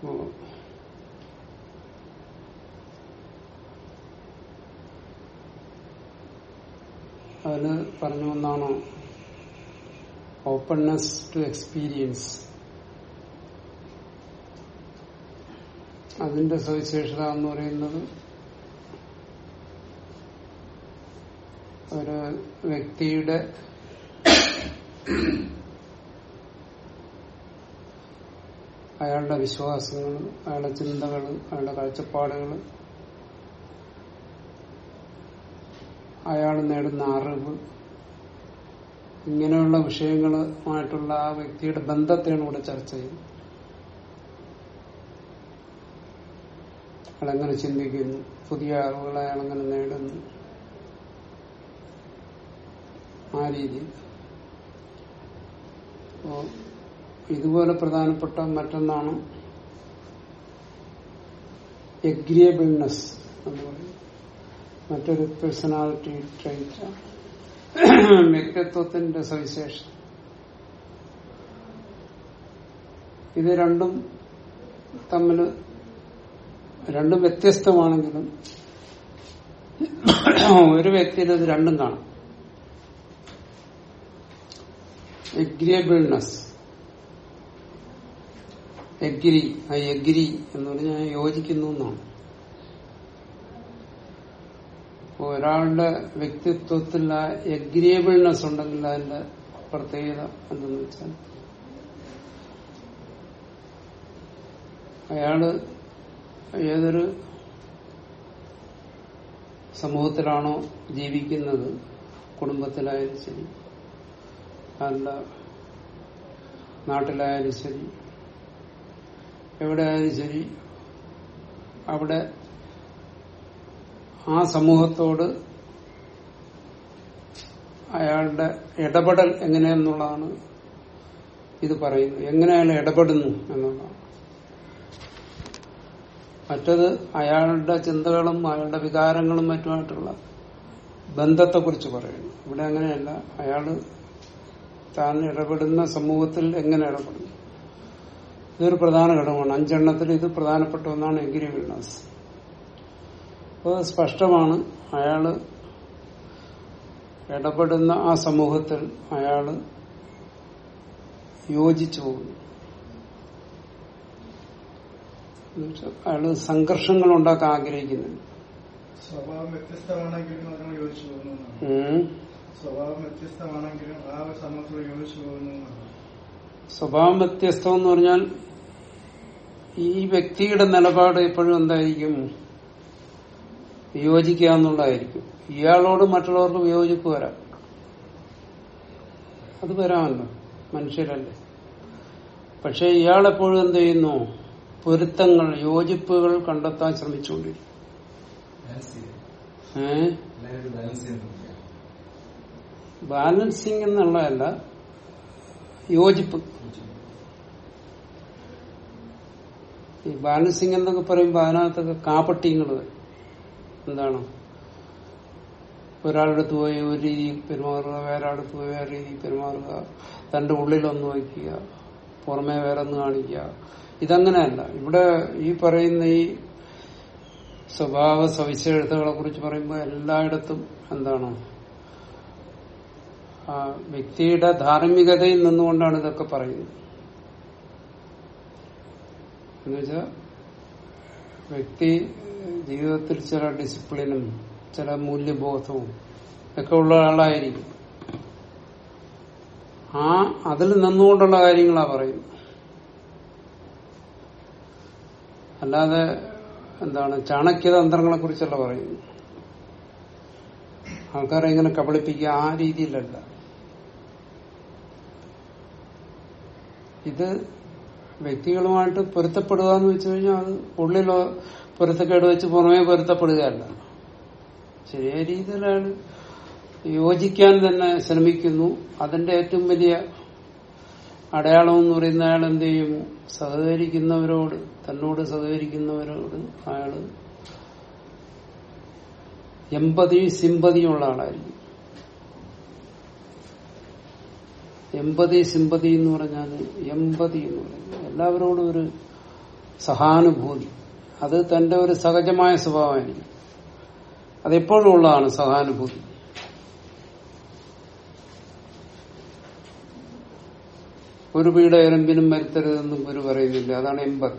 അപ്പോ അതില് പറഞ്ഞു ഒന്നാണ് ഓപ്പൺനെസ് ടു എക്സ്പീരിയൻസ് അതിന്റെ സവിശേഷത എന്ന് പറയുന്നത് ഒരു വ്യക്തിയുടെ അയാളുടെ വിശ്വാസങ്ങൾ അയാളുടെ ചിന്തകൾ അയാളുടെ കാഴ്ചപ്പാടുകൾ അയാൾ നേടുന്ന അറിവ് ഇങ്ങനെയുള്ള വിഷയങ്ങളുമായിട്ടുള്ള ആ വ്യക്തിയുടെ ബന്ധത്തെയാണ് ഇവിടെ ചർച്ച ചെയ്യുന്നത് അയാളെങ്ങനെ ചിന്തിക്കുന്നു പുതിയ അറിവുകൾ അയാളെങ്ങനെ നേടുന്നു ആ രീതി അപ്പോ ഇതുപോലെ പ്രധാനപ്പെട്ട മറ്റൊന്നാണ് എഗ്രിയബിൾനെസ് എന്ന് പറയും മറ്റൊരു പേഴ്സണാലിറ്റി ട്രൈറ്റ് വ്യക്തിത്വത്തിന്റെ സവിശേഷത ഇത് രണ്ടും തമ്മിൽ രണ്ടും വ്യത്യസ്തമാണെങ്കിലും ഒരു വ്യക്തിയിൽ ഇത് രണ്ടും കാണും എഗ്രിയബിൾനെസ് എഗ്രി ആ എഗ്രി എന്ന് പറഞ്ഞാൽ യോജിക്കുന്നു എന്നാണ് അപ്പൊ ഒരാളുടെ വ്യക്തിത്വത്തിൽ ആ എഗ്രിയബിൾനെസ് ഉണ്ടെങ്കിൽ അതിന്റെ പ്രത്യേകത എന്തെന്ന് വെച്ചാൽ അയാള് ഏതൊരു സമൂഹത്തിലാണോ ജീവിക്കുന്നത് കുടുംബത്തിലായാലും ശരി അയാളുടെ നാട്ടിലായാലും ശരി എവിടെയായാലും ശരി അവിടെ ആ സമൂഹത്തോട് അയാളുടെ ഇടപെടൽ എങ്ങനെയെന്നുള്ളതാണ് ഇത് പറയുന്നത് എങ്ങനെ അയാൾ ഇടപെടുന്നു എന്നുള്ളതാണ് മറ്റത് അയാളുടെ ചിന്തകളും അയാളുടെ വികാരങ്ങളും മറ്റുമായിട്ടുള്ള ബന്ധത്തെക്കുറിച്ച് പറയുന്നു ഇവിടെ അങ്ങനെയല്ല അയാള് താൻ ഇടപെടുന്ന സമൂഹത്തിൽ എങ്ങനെ ഇടപെടുന്നു ഇതൊരു പ്രധാന ഘടകമാണ് അഞ്ചെണ്ണത്തിൽ ഇത് പ്രധാനപ്പെട്ട ഒന്നാണ് എഗ്രി വിനാസ് അപ്പോൾ സ്പഷ്ടമാണ് അയാള് ഇടപെടുന്ന ആ സമൂഹത്തിൽ അയാള് യോജിച്ചു പോകുന്നു എന്നുവെച്ചാൽ അയാള് സംഘർഷങ്ങൾ ഉണ്ടാക്കാൻ ആഗ്രഹിക്കുന്നുണ്ട് സ്വഭാവം വ്യത്യസ്തമാണെങ്കിലും അതിനോട് യോജിച്ചു പോകുന്നു എന്നാണ്. ഉം. സ്വഭാവം വ്യത്യസ്തമാണെങ്കിലും ആ ഒരു സമൂഹത്തോട് യോജിച്ചു പോകുന്നു എന്നാണ്. സ്വഭാവം വ്യത്യസ്തം എന്ന് പറഞ്ഞാൽ ഈ വ്യക്തിയുടെ നിലപാട് എപ്പോഴും എന്തായിരിക്കും വിയോജിക്കുക എന്നുള്ളതായിരിക്കും ഇയാളോട് മറ്റുള്ളവർക്ക് വിയോജിപ്പ് വരാം അത് വരാമല്ലോ മനുഷ്യരല്ലേ പക്ഷെ ഇയാളെപ്പോഴും എന്ത് ചെയ്യുന്നു പൊരുത്തങ്ങൾ യോജിപ്പുകൾ കണ്ടെത്താൻ ശ്രമിച്ചുകൊണ്ടിരിക്കും ഏഹ് ബാലൻസിങ് എന്നുള്ളതല്ല യോജിപ്പ് ഈ ബാലൻസിങ് എന്നൊക്കെ പറയുമ്പോൾ അതിനകത്തൊക്കെ കാപ്പട്ടിങ്ങൾ വരും എന്താണ് ഒരാളുടെ പോയി ഒരു രീതി പെരുമാറുക വേറെ അടുത്ത് പോയി വേറെ രീതി പെരുമാറുക തന്റെ ഉള്ളിലൊന്ന് വയ്ക്കുക പുറമെ വേറെ ഒന്ന് കാണിക്കുക ഇതങ്ങനെയല്ല ഇവിടെ ഈ പറയുന്ന ഈ സ്വഭാവ സവിശേഷതകളെ കുറിച്ച് പറയുമ്പോൾ എല്ലായിടത്തും എന്താണ് ആ വ്യക്തിയുടെ ധാർമ്മികതയിൽ നിന്നുകൊണ്ടാണ് ഇതൊക്കെ പറയുന്നത് എന്നുവെച്ചാൽ വ്യക്തി ജീവിതത്തിൽ ചില ഡിസിപ്ലിനും ചില മൂല്യബോധവും ഒക്കെ ഉള്ള ആളായിരിക്കും ആ അതിൽ നിന്നുകൊണ്ടുള്ള കാര്യങ്ങളാ പറയുന്നത് അല്ലാതെ എന്താണ് ചാണക്യതന്ത്രങ്ങളെ കുറിച്ചല്ല പറയുന്നത് ആൾക്കാരെ ഇങ്ങനെ കബളിപ്പിക്കുക ആ രീതിയിലല്ല ഇത് വ്യക്തികളുമായിട്ട് പൊരുത്തപ്പെടുക എന്ന് വെച്ച് കഴിഞ്ഞാൽ അത് ഉള്ളിൽ പൊരുത്തക്കേട് വെച്ച് പുറമേ പൊരുത്തപ്പെടുകയല്ല ശരിയായ രീതിയിൽ അയാൾ യോജിക്കാൻ തന്നെ ശ്രമിക്കുന്നു അതിന്റെ ഏറ്റവും വലിയ അടയാളം എന്ന് പറയുന്ന അയാൾ എന്ത് ചെയ്യും സഹകരിക്കുന്നവരോട് തന്നോട് സഹകരിക്കുന്നവരോട് അയാള് എമ്പതിയും സിമ്പതിയും ഉള്ള ആളായിരിക്കും എമ്പതി സിമ്പതി എന്ന് പറഞ്ഞാൽ എമ്പതി എന്ന് പറയുന്നത് എല്ലാവരോടും ഒരു സഹാനുഭൂതി അത് തന്റെ ഒരു സഹജമായ സ്വഭാവമായിരിക്കും അതെപ്പോഴും ഉള്ളതാണ് സഹാനുഭൂതി ഒരു പീഡ എറുമ്പിനും വരുത്തരുതെന്നും ഗുരു പറയുന്നില്ല അതാണ് എമ്പർ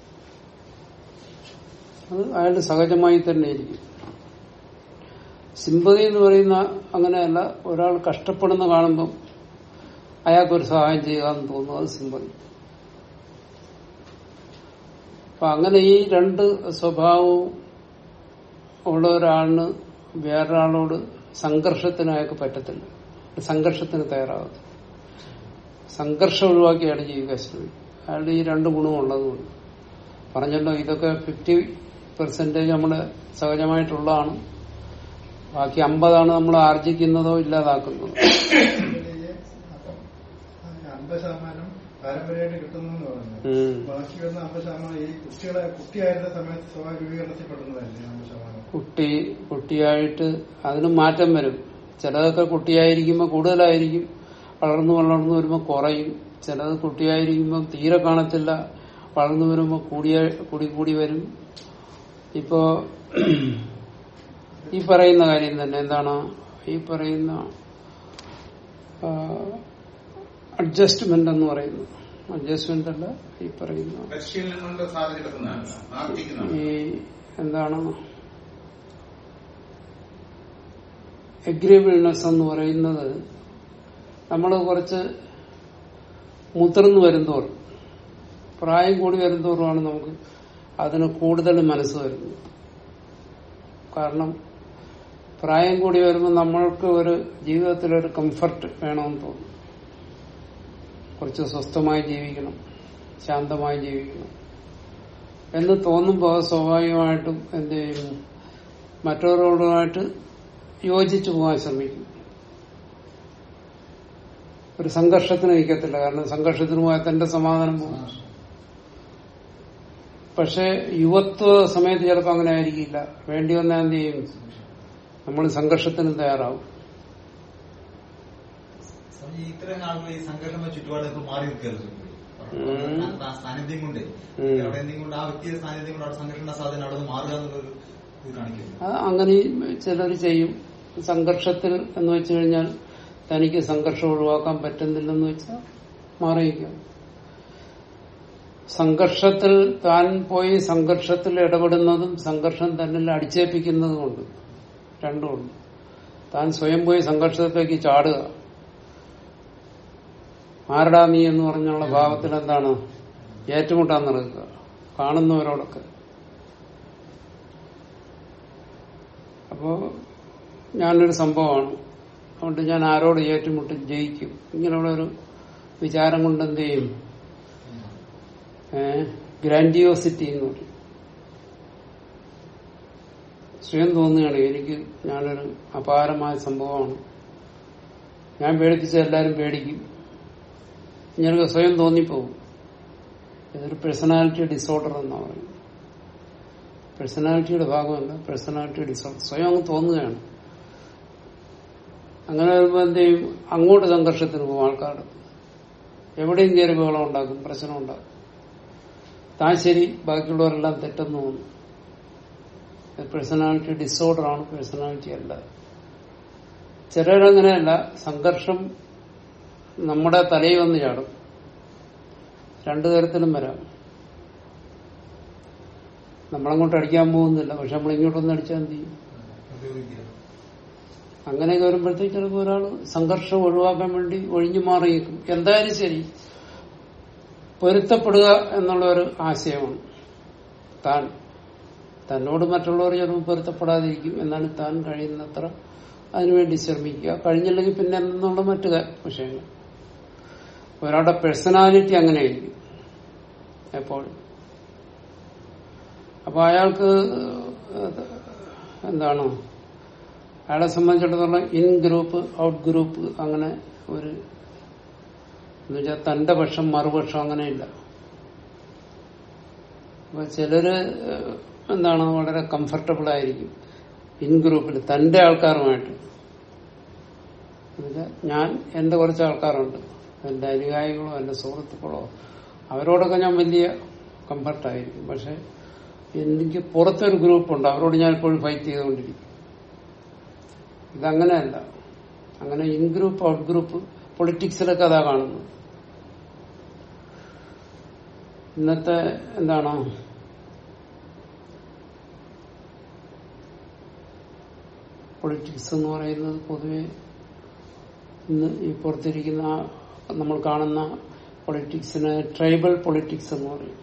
അത് അയാളുടെ സഹജമായി തന്നെ ഇരിക്കും സിമ്പതി എന്ന് പറയുന്ന അങ്ങനെയല്ല ഒരാൾ കഷ്ടപ്പെടുന്ന കാണുമ്പം അയാൾക്കൊരു സഹായം ചെയ്യുക എന്ന് തോന്നുന്നു അത് സിമ്പതി അപ്പൊ അങ്ങനെ ഈ രണ്ട് സ്വഭാവവും ഉള്ള ഒരാളിന് വേറൊരാളോട് സംഘർഷത്തിന് അയാൾക്ക് പറ്റത്തില്ല സംഘർഷത്തിന് തയ്യാറാകത്തില്ല സംഘർഷം ഒഴിവാക്കി അയാൾ ജീവിക്കാൻ ശ്രമിക്കും അയാളുടെ ഈ രണ്ട് ഗുണവും ഉള്ളതുകൊണ്ട് പറഞ്ഞല്ലോ ഇതൊക്കെ ഫിഫ്റ്റി പെർസെന്റേജ് നമ്മുടെ സഹജമായിട്ടുള്ളതാണ് ബാക്കി അമ്പതാണ് നമ്മൾ ആർജിക്കുന്നതോ ഇല്ലാതാക്കുന്നതോ ഇതില് അപ്പം അമ്പത് ശതമാനം പാരമ്പര്യമായിട്ട് കിട്ടുന്നു എന്ന് പറഞ്ഞു ഉം. ബാക്കി വരുന്ന അമ്പത് ശതമാനം ഈ കുട്ടികളെ കുട്ടിയായിരുന്ന സമയത്ത് സ്വഭാവ രൂപീകരണത്തിൽ പെടുന്നതല്ലേ അമ്പത് ശതമാനം കുട്ടി കുട്ടിയായിട്ട് അതിന് മാറ്റം വരും ചിലതൊക്കെ കുട്ടിയായിരിക്കുമ്പോൾ കൂടുതലായിരിക്കും വളർന്നു വളർന്നു വരുമ്പോൾ കുറയും ചിലത് കുട്ടിയായിരിക്കുമ്പോൾ തീരെ കാണത്തില്ല വളർന്നു വരുമ്പോൾ കൂടിയ കൂടി കൂടി വരും ഇപ്പോ ഈ പറയുന്ന കാര്യം തന്നെ എന്താണ് ഈ പറയുന്ന അഡ്ജസ്റ്റ്മെന്റ് എന്ന് പറയുന്നത് അഡ്ജസ്റ്റ്മെന്റ് അല്ല ഈ പറയുന്ന പരിശീലനം കൊണ്ട് സാധിച്ചെടുക്കുന്നതാണ് ആർജിക്കുന്നതാണ് ഈ എന്താണ് എഗ്രിബിൾനെസ് എന്ന് പറയുന്നത് നമ്മൾ കുറച്ച് മുതിർന്നു വരുന്തോറും പ്രായം കൂടി വരുന്തോറുമാണ് നമുക്ക് അതിന് കൂടുതൽ മനസ്സ് വരുന്നത് കാരണം പ്രായം കൂടി വരുമ്പോൾ നമ്മൾക്ക് ഒരു ജീവിതത്തിലൊരു കംഫർട്ട് വേണമെന്ന് തോന്നും കുറച്ച് സ്വസ്ഥമായി ജീവിക്കണം ശാന്തമായി ജീവിക്കണം എന്ന് തോന്നുമ്പോൾ സ്വാഭാവികമായിട്ടും എന്ത് ചെയ്യും മറ്റവരോടുമായിട്ട് യോജിച്ചു പോകാൻ ശ്രമിക്കും ഒരു സംഘർഷത്തിന് നിൽക്കത്തില്ല കാരണം സംഘർഷത്തിന് പോയാൽ തന്റെ സമാധാനം പോകും പക്ഷെ യുവത്വ സമയത്ത് ചിലപ്പോൾ അങ്ങനെ ആയിരിക്കില്ല വേണ്ടി വന്നാൽ എന്ത് ചെയ്യും നമ്മൾ സംഘർഷത്തിന് തയ്യാറാവും സ്വാമി, ഇത്രയും ആളുകൾ ഈ സംഘടന ചുറ്റുപാട് ഇപ്പൊ മാറി നിൽക്കരുത് ഉം. സാന്നിധ്യം കൊണ്ട് ഉം. അവിടെ എന്തെങ്കിലും കൊണ്ട് ആ വ്യക്തിയുടെ സാന്നിധ്യം കൊണ്ട് അവിടെ സംഘടന സാധനം അവിടെ നിന്ന് മാറുക എന്നുള്ളൊരു ഇത് കാണിക്കുന്നു അത് അങ്ങനെ ചിലർ ചെയ്യും സംഘർഷത്തിൽ എന്ന് വെച്ചു കഴിഞ്ഞാൽ തനിക്ക് സംഘർഷം ഒഴിവാക്കാൻ പറ്റുന്നില്ലെന്ന് വെച്ചാൽ മാറിയിക്കും സംഘർഷത്തിൽ താൻ പോയി സംഘർഷത്തിൽ ഇടപെടുന്നതും സംഘർഷം തന്നിൽ അടിച്ചേൽപ്പിക്കുന്നതുമുണ്ട് രണ്ടുമുണ്ട് താൻ സ്വയം പോയി സംഘർഷത്തിലേക്ക് ചാടുക ആരടാ നീ എന്ന് പറഞ്ഞുള്ള ഭാവത്തിൽ എന്താണ് ഏറ്റുമുട്ടാൻ നടക്കുക കാണുന്നവരോടൊക്കെ അപ്പോ ഞാനൊരു സംഭവമാണ് അതുകൊണ്ട് ഞാൻ ആരോട് ഏറ്റുമുട്ടി ജയിക്കും ഇങ്ങനെയുള്ള ഒരു വിചാരം കൊണ്ട് എന്ത് ചെയ്യും ഗ്രാൻഡിയോസിറ്റി എന്ന് പറയും സ്വയം തോന്നുകയാണ് എനിക്ക് ഞാനൊരു അപാരമായ സംഭവമാണ് ഞാൻ പേടിപ്പിച്ച എല്ലാരും പേടിക്കും ഇങ്ങനെയൊക്കെ സ്വയം തോന്നിപ്പോകും ഇതൊരു പേഴ്സണാലിറ്റി ഡിസോർഡർ എന്നാ പറയുന്നത് പേഴ്സണാലിറ്റിയുടെ ഭാഗമല്ല പേഴ്സണാലിറ്റി ഡിസോർഡർ സ്വയം അങ്ങ് തോന്നുകയാണ് അങ്ങനെ വരുമ്പോൾ എന്ത് ചെയ്യും അങ്ങോട്ട് സംഘർഷത്തിന് പോകും ആൾക്കാർ എവിടെയും കയറി ബഹളം ഉണ്ടാക്കും പ്രശ്നം ഉണ്ടാക്കും താൻ ശരി ബാക്കിയുള്ളവരെല്ലാം തെറ്റെന്ന് തോന്നും പേഴ്സണാലിറ്റി ഡിസോർഡർ ആണ് പേഴ്സണാലിറ്റി അല്ല ചിലരങ്ങനെയല്ല സംഘർഷം നമ്മുടെ തലയിൽ വന്ന് ചാടും രണ്ടു തരത്തിലും വരാം നമ്മളങ്ങോട്ട് അടിക്കാൻ പോകുന്നില്ല പക്ഷെ നമ്മൾ ഇങ്ങോട്ടൊന്ന് അടിച്ചാൽ എന്ത് ചെയ്യും ഉപയോഗിക്കുക അങ്ങനെയൊക്കെ വരുമ്പോഴത്തേക്ക് ചിലപ്പോൾ ഒരാൾ സംഘർഷം ഒഴിവാക്കാൻ വേണ്ടി ഒഴിഞ്ഞു മാറിയേക്കും എന്തായാലും ശരി പൊരുത്തപ്പെടുക എന്നുള്ള ഒരു ആശയമാണ് താൻ തന്നോട് മറ്റുള്ളവർ ചിലപ്പോൾ പൊരുത്തപ്പെടാതിരിക്കും എന്നാണ് താൻ കഴിയുന്നത്ര അതിനുവേണ്ടി ശ്രമിക്കുക കഴിഞ്ഞില്ലെങ്കിൽ പിന്നെ എന്നുള്ള മറ്റു കാ- വിഷയങ്ങൾ ഒരാളുടെ പേഴ്സണാലിറ്റി അങ്ങനെയായിരിക്കും എപ്പോഴും അപ്പൊ അയാൾക്ക് എന്താണ് അയാളെ സംബന്ധിച്ചിടത്തോളം ഇൻ ഗ്രൂപ്പ് ഔട്ട് ഗ്രൂപ്പ് അങ്ങനെ ഒരു എന്നുവെച്ചാൽ തന്റെ പക്ഷം മറുപക്ഷം അങ്ങനെയില്ല അപ്പൊ ചിലര് ഏഹ്, എന്താണ് വളരെ കംഫർട്ടബിൾ ആയിരിക്കും ഇൻ ഗ്രൂപ്പിൽ തന്റെ ആൾക്കാരുമായിട്ട് എന്നുവെച്ചാൽ ഞാൻ എന്റെ കുറച്ച് ആൾക്കാരുണ്ട് എന്റെ അനുയായികളോ എന്റെ സുഹൃത്തുക്കളോ അവരോടൊക്കെ ഞാൻ വലിയ കംഫർട്ടായിരിക്കും പക്ഷെ എനിക്ക് പുറത്തൊരു ഗ്രൂപ്പുണ്ട് അവരോട് ഞാൻ എപ്പോഴും ഫൈറ്റ് ചെയ്തുകൊണ്ടിരിക്കും ഇതങ്ങനെയല്ല അങ്ങനെ ഇൻ ഗ്രൂപ്പ് ഔട്ട് ഗ്രൂപ്പ് പൊളിറ്റിക്സിലൊക്കെ അതാ കാണുന്നത് ഇന്നത്തെ എന്താണ് പൊളിറ്റിക്സ് എന്ന് പറയുന്നത് പൊതുവെ ഇന്ന് ഈ പുറത്തിരിക്കുന്ന നമ്മൾ കാണുന്ന പൊളിറ്റിക്സിന് ട്രൈബൽ പൊളിറ്റിക്സ് എന്ന് പറയും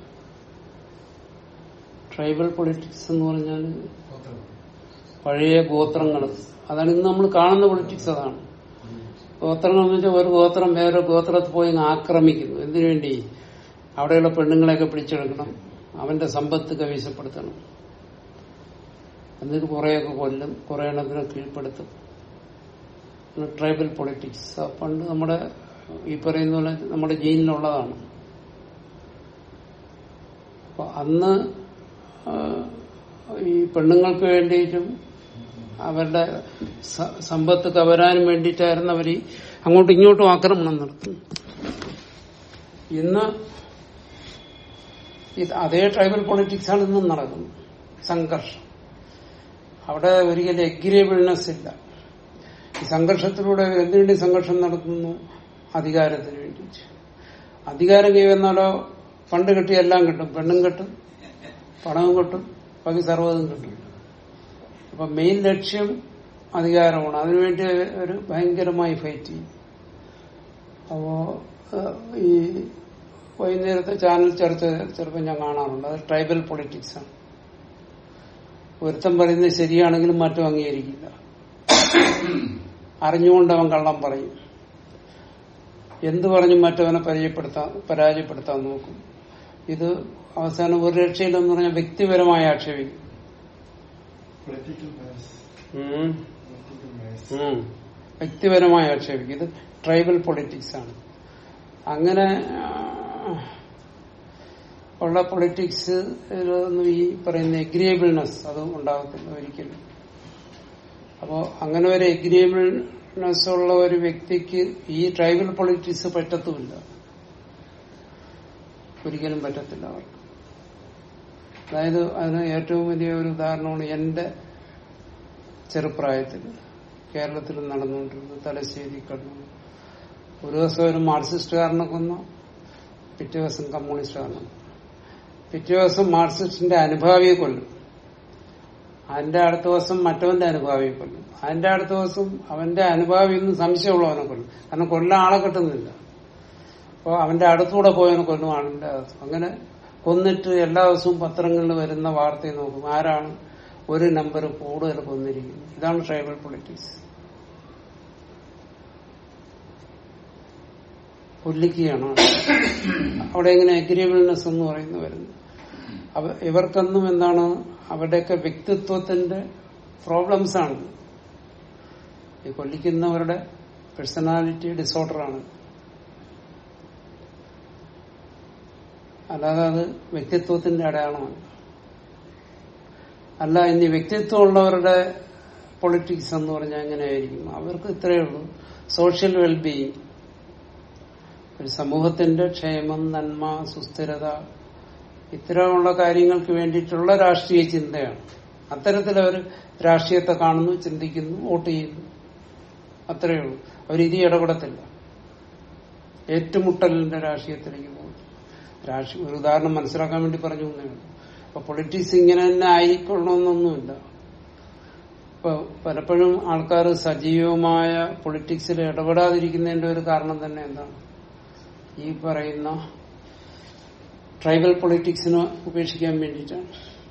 ട്രൈബൽ പൊളിറ്റിക്സ് എന്ന് പറഞ്ഞാൽ പഴയ ഗോത്രങ്ങൾ അതാണ് ഇന്ന് നമ്മൾ കാണുന്ന പൊളിറ്റിക്സ് അതാണ് ഗോത്രങ്ങൾ എന്ന് വെച്ചാൽ ഒരു ഗോത്രം വേറെ ഗോത്രത്തിൽ പോയി അങ്ങ് ആക്രമിക്കുന്നു എന്തിനു വേണ്ടി അവിടെയുള്ള പെണ്ണുങ്ങളെയൊക്കെ പിടിച്ചെടുക്കണം അവന്റെ സമ്പത്ത് കൈവശപ്പെടുത്തണം എന്നിട്ട് കുറെയൊക്കെ കൊല്ലും കുറെ എണ്ണത്തിനെ കീഴ്പ്പെടുത്തും ട്രൈബൽ പൊളിറ്റിക്സ് ആ പണ്ട് നമ്മുടെ ഈ പറയുന്ന പോലെ നമ്മുടെ ജീനിലുള്ളതാണ് അപ്പൊ അന്ന് ആ, ഈ പെണ്ണുങ്ങൾക്ക് വേണ്ടിയിട്ടും അവരുടെ സ- സമ്പത്ത് കവരാനും വേണ്ടിയിട്ടായിരുന്നു അവർ അങ്ങോട്ടും ഇങ്ങോട്ടും ആക്രമണം നടത്തുന്നത് ഇന്ന് ഇത് അതേ ട്രൈബൽ പൊളിറ്റിക്സ് ആണ് ഇന്നും നടക്കുന്നത് സംഘർഷം അവിടെ ഒരിക്കലും എഗ്രിയബിൾനെസ് ഇല്ല ഈ സംഘർഷത്തിലൂടെ എന്തിനുവേണ്ടി സംഘർഷം നടത്തുന്നു അധികാരത്തിന് വേണ്ടി അധികാരം കൈവന്നാലോ ഫണ്ട് കിട്ടി എല്ലാം കിട്ടും പെണ്ണും കിട്ടും പണവും കിട്ടും ബാക്കി സർവ്വതും കിട്ടും അപ്പൊ മെയിൻ ലക്ഷ്യം അധികാരമാണ് അതിനുവേണ്ടി ഒരു ഭയങ്കരമായി ഫൈറ്റ് ചെയ്യും അപ്പോ ഏഹ്, ഈ വൈകുന്നേരത്തെ ചാനൽ ചർച്ച ചിലപ്പോൾ ഞാൻ കാണാറുണ്ട് അത് ട്രൈബൽ പൊളിറ്റിക്സ് ആണ് ഒരുത്തൻ പറയുന്നത് ശരിയാണെങ്കിലും മറ്റും അംഗീകരിക്കില്ല അറിഞ്ഞുകൊണ്ട് അവൻ കള്ളം പറയും എന്ത് പറഞ്ഞും മറ്റവനെ പരിചയപ്പെടുത്താൻ പരാജയപ്പെടുത്താൻ നോക്കും ഇത് അവസാനം ഒരു രക്ഷയില്ലെന്ന് പറഞ്ഞാൽ വ്യക്തിപരമായ ആക്ഷേപിക്കും പൊളിറ്റിക്കൽ ബയസ് ഉം. പൊളിറ്റിക്കൽ ബയസ് ഉം. വ്യക്തിപരമായ ആക്ഷേപിക്കും ഇത് ട്രൈബൽ പൊളിറ്റിക്സ് ആണ് അങ്ങനെ ആ, ഉള്ള പൊളിറ്റിക്സ് ഒന്നും ഈ പറയുന്ന എഗ്രിയബിൾനെസ് അത് ഉണ്ടാകത്തില്ല ഒരിക്കലും അപ്പോ അങ്ങനെ ഒരു എഗ്രിയബിൾനെസ് ഉള്ള ഒരു വ്യക്തിക്ക് ഈ ട്രൈബൽ പൊളിറ്റിക്സ് പറ്റത്തുമില്ല ഒരിക്കലും പറ്റത്തില്ല അവർക്ക് അതായത് അതിന് ഏറ്റവും വലിയ ഒരു ഉദാഹരണമാണ് എന്റെ ചെറുപ്രായത്തിൽ കേരളത്തിൽ നടന്നുകൊണ്ടിരുന്നത് തലശ്ശേരി കണ്ണൂർ ഒരു ദിവസം ഒരു മാർക്സിസ്റ്റുകാരനെ കൊന്നു പിറ്റേ ദിവസം കമ്മ്യൂണിസ്റ്റുകാരനെ കൊന്നു. പിറ്റേ ദിവസം മാർക്സിസ്റ്റിന്റെ അനുഭാവിയെ കൊല്ലും അതിന്റെ അടുത്ത ദിവസം മറ്റവന്റെ അനുഭാവിയെ കൊല്ലും അതിന്റെ അടുത്ത ദിവസം അവന്റെ അനുഭാവി എന്ന് സംശയമുള്ളവനെ കൊല്ലും കാരണം കൊല്ലാൻ ആളെ കിട്ടുന്നില്ല അപ്പോൾ അവന്റെ അടുത്തൂടെ പോയവനെ കൊല്ലും ആളിന്റെ അകത്ത് അങ്ങനെ കൊന്നിട്ട് എല്ലാ ദിവസവും പത്രങ്ങളിൽ വരുന്ന വാർത്തയെ നോക്കും ആരാണ് ഒരു നമ്പർ കൂടുതൽ കൊന്നിരിക്കുന്നത് ഇതാണ് ട്രൈബൽ പൊളിറ്റിക്സ് കൊല്ലിക്കുകയാണ് അവിടെ എങ്ങനെ എഗ്രിയബിൾനെസ് എന്ന് പറയുന്നത് വരുന്നത് അവ- ഇവർക്കൊന്നും എന്താണ് അവരുടെയൊക്കെ വ്യക്തിത്വത്തിന്റെ പ്രോബ്ലംസ് ആണ് ഈ കൊല്ലിക്കുന്നവരുടെ പേഴ്സണാലിറ്റി ഡിസോർഡറാണ് അല്ലാതെ അത് വ്യക്തിത്വത്തിന്റെ അടയാളമാണ് അല്ല ഇനി വ്യക്തിത്വമുള്ളവരുടെ പൊളിറ്റിക്സ് എന്ന് പറഞ്ഞാൽ എങ്ങനെയായിരിക്കും അവർക്ക് ഇത്രയേ ഉള്ളൂ സോഷ്യൽ വെൽബീയിങ് ഒരു സമൂഹത്തിന്റെ ക്ഷേമം നന്മ സുസ്ഥിരത ഇത്തരമുള്ള കാര്യങ്ങൾക്ക് വേണ്ടിയിട്ടുള്ള രാഷ്ട്രീയ ചിന്തയാണ് അത്തരത്തിലവർ രാഷ്ട്രീയത്തെ കാണുന്നു ചിന്തിക്കുന്നു വോട്ട് ചെയ്യുന്നു അത്രയേ ഉള്ളൂ അവരിതി ഇടപെടത്തില്ല ഏറ്റുമുട്ടലിന്റെ രാഷ്ട്രീയത്തിലേക്ക് പോകും രാഷ്ട്രീയ ഒരു ഉദാഹരണം മനസ്സിലാക്കാൻ വേണ്ടി പറഞ്ഞു എന്നേ ഉള്ളൂ അപ്പൊ പൊളിറ്റിക്സ് ഇങ്ങനെ തന്നെ ആയിക്കൊള്ളണമെന്നൊന്നുമില്ല ഇപ്പൊ പലപ്പോഴും ആൾക്കാർ സജീവമായ പൊളിറ്റിക്സിൽ ഇടപെടാതിരിക്കുന്നതിന്റെ ഒരു കാരണം തന്നെ എന്താണ് ഈ പറയുന്ന ട്രൈബൽ പൊളിറ്റിക്സിനെ ഉപേക്ഷിക്കാൻ വേണ്ടിയിട്ടാണ്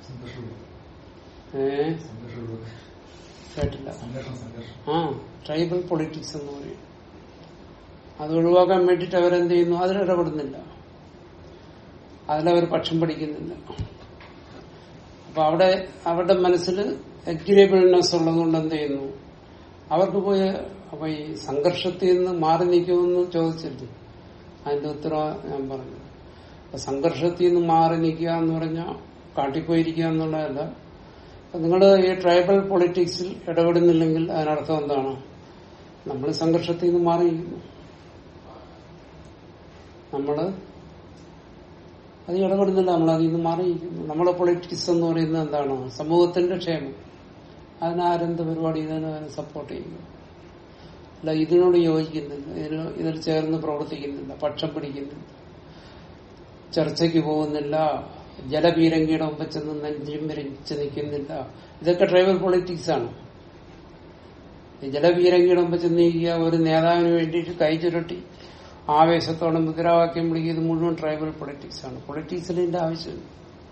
ഏ കേട്ടില്ല സംഘർഷം സംഘർഷം ആ ട്രൈബൽ പൊളിറ്റിക്സ് എന്ന് പറയും അത് ഒഴിവാക്കാൻ വേണ്ടിയിട്ട് അവരെന്ത് ചെയ്യുന്നു അതിലിടപെടുന്നില്ല അതിലവർ പക്ഷം പഠിക്കുന്നില്ല അപ്പൊ അവിടെ അവരുടെ മനസ്സിൽ എഗ്രിയബിൾനെസ് ഉള്ളതുകൊണ്ട് എന്ത് ചെയ്യുന്നു അവർക്ക് പോയി അപ്പൊ ഈ സംഘർഷത്തിൽ നിന്ന് മാറി നിൽക്കുമെന്ന് ചോദിച്ചില്ലേ അതിന്റെ ഉത്തരവ ഞാൻ പറഞ്ഞു അപ്പൊ സംഘർഷത്തിൽ നിന്ന് മാറി നിൽക്കുക എന്ന് പറഞ്ഞാൽ കാട്ടിപ്പോയിരിക്കുക എന്നുള്ളതല്ല അപ്പൊ നിങ്ങൾ ഈ ട്രൈബൽ പൊളിറ്റിക്സിൽ ഇടപെടുന്നില്ലെങ്കിൽ അതിനർത്ഥം എന്താണ് നമ്മൾ സംഘർഷത്തിൽ നിന്ന് മാറിയിരിക്കുന്നു നമ്മള് അത് ഇടപെടുന്നില്ല നമ്മൾ അതിൽ നിന്ന് മാറിയിരിക്കുന്നു നമ്മളെ പൊളിറ്റിക്സ് എന്ന് പറയുന്നത് എന്താണ് സമൂഹത്തിന്റെ ക്ഷേമം അതിനാരെന്ത് പരിപാടി ഇതിനെ സപ്പോർട്ട് ചെയ്യുന്നു അല്ല ഇതിനോട് യോജിക്കുന്നില്ല ഇതിന് ഇതിൽ ചേർന്ന് പ്രവർത്തിക്കുന്നില്ല പക്ഷം പിടിക്കുന്നില്ല ചർച്ചയ്ക്ക് പോകുന്നില്ല ജലപീരങ്കിയുടെ മുമ്പ് ചെന്ന് നെഞ്ചും വിരിച്ച് നിൽക്കുന്നില്ല ഇതൊക്കെ ട്രൈബൽ പൊളിറ്റിക്സ് ആണ് ഈ ജലപീരങ്കിയുടെ മുമ്പ് ചെന്ന് നിൽക്കുക ഒരു നേതാവിന് വേണ്ടിയിട്ട് കൈ ചുരുട്ടി ആവേശത്തോടെ മുദ്രാവാക്യം വിളിക്കുക ഇത് മുഴുവൻ ട്രൈബൽ പൊളിറ്റിക്സ് ആണ് പൊളിറ്റിക്സിൽ ഇതിന്റെ ആവശ്യമില്ല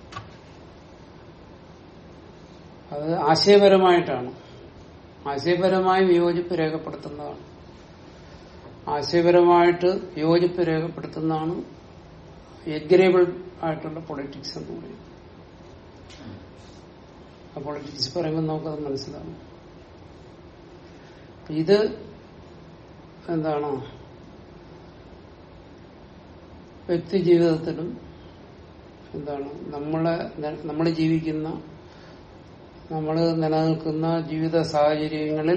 അത് ആശയപരമായിട്ടാണ് ആശയപരമായി വിയോജിപ്പ് രേഖപ്പെടുത്തുന്നതാണ് ആശയപരമായിട്ട് യോജിപ്പ് രേഖപ്പെടുത്തുന്നതാണ് എഗ്രേബിൾ ആയിട്ടുള്ള പൊളിറ്റിക്സ് എന്ന് പറയുന്നത് ആ പൊളിറ്റിക്സ് പറയുമ്പോൾ നമുക്കത് മനസ്സിലാവും ഇത് എന്താണ് വ്യക്തി ജീവിതത്തിലും എന്താണ് നമ്മളെ നമ്മൾ ജീവിക്കുന്ന നമ്മൾ നിലനിൽക്കുന്ന ജീവിത സാഹചര്യങ്ങളിൽ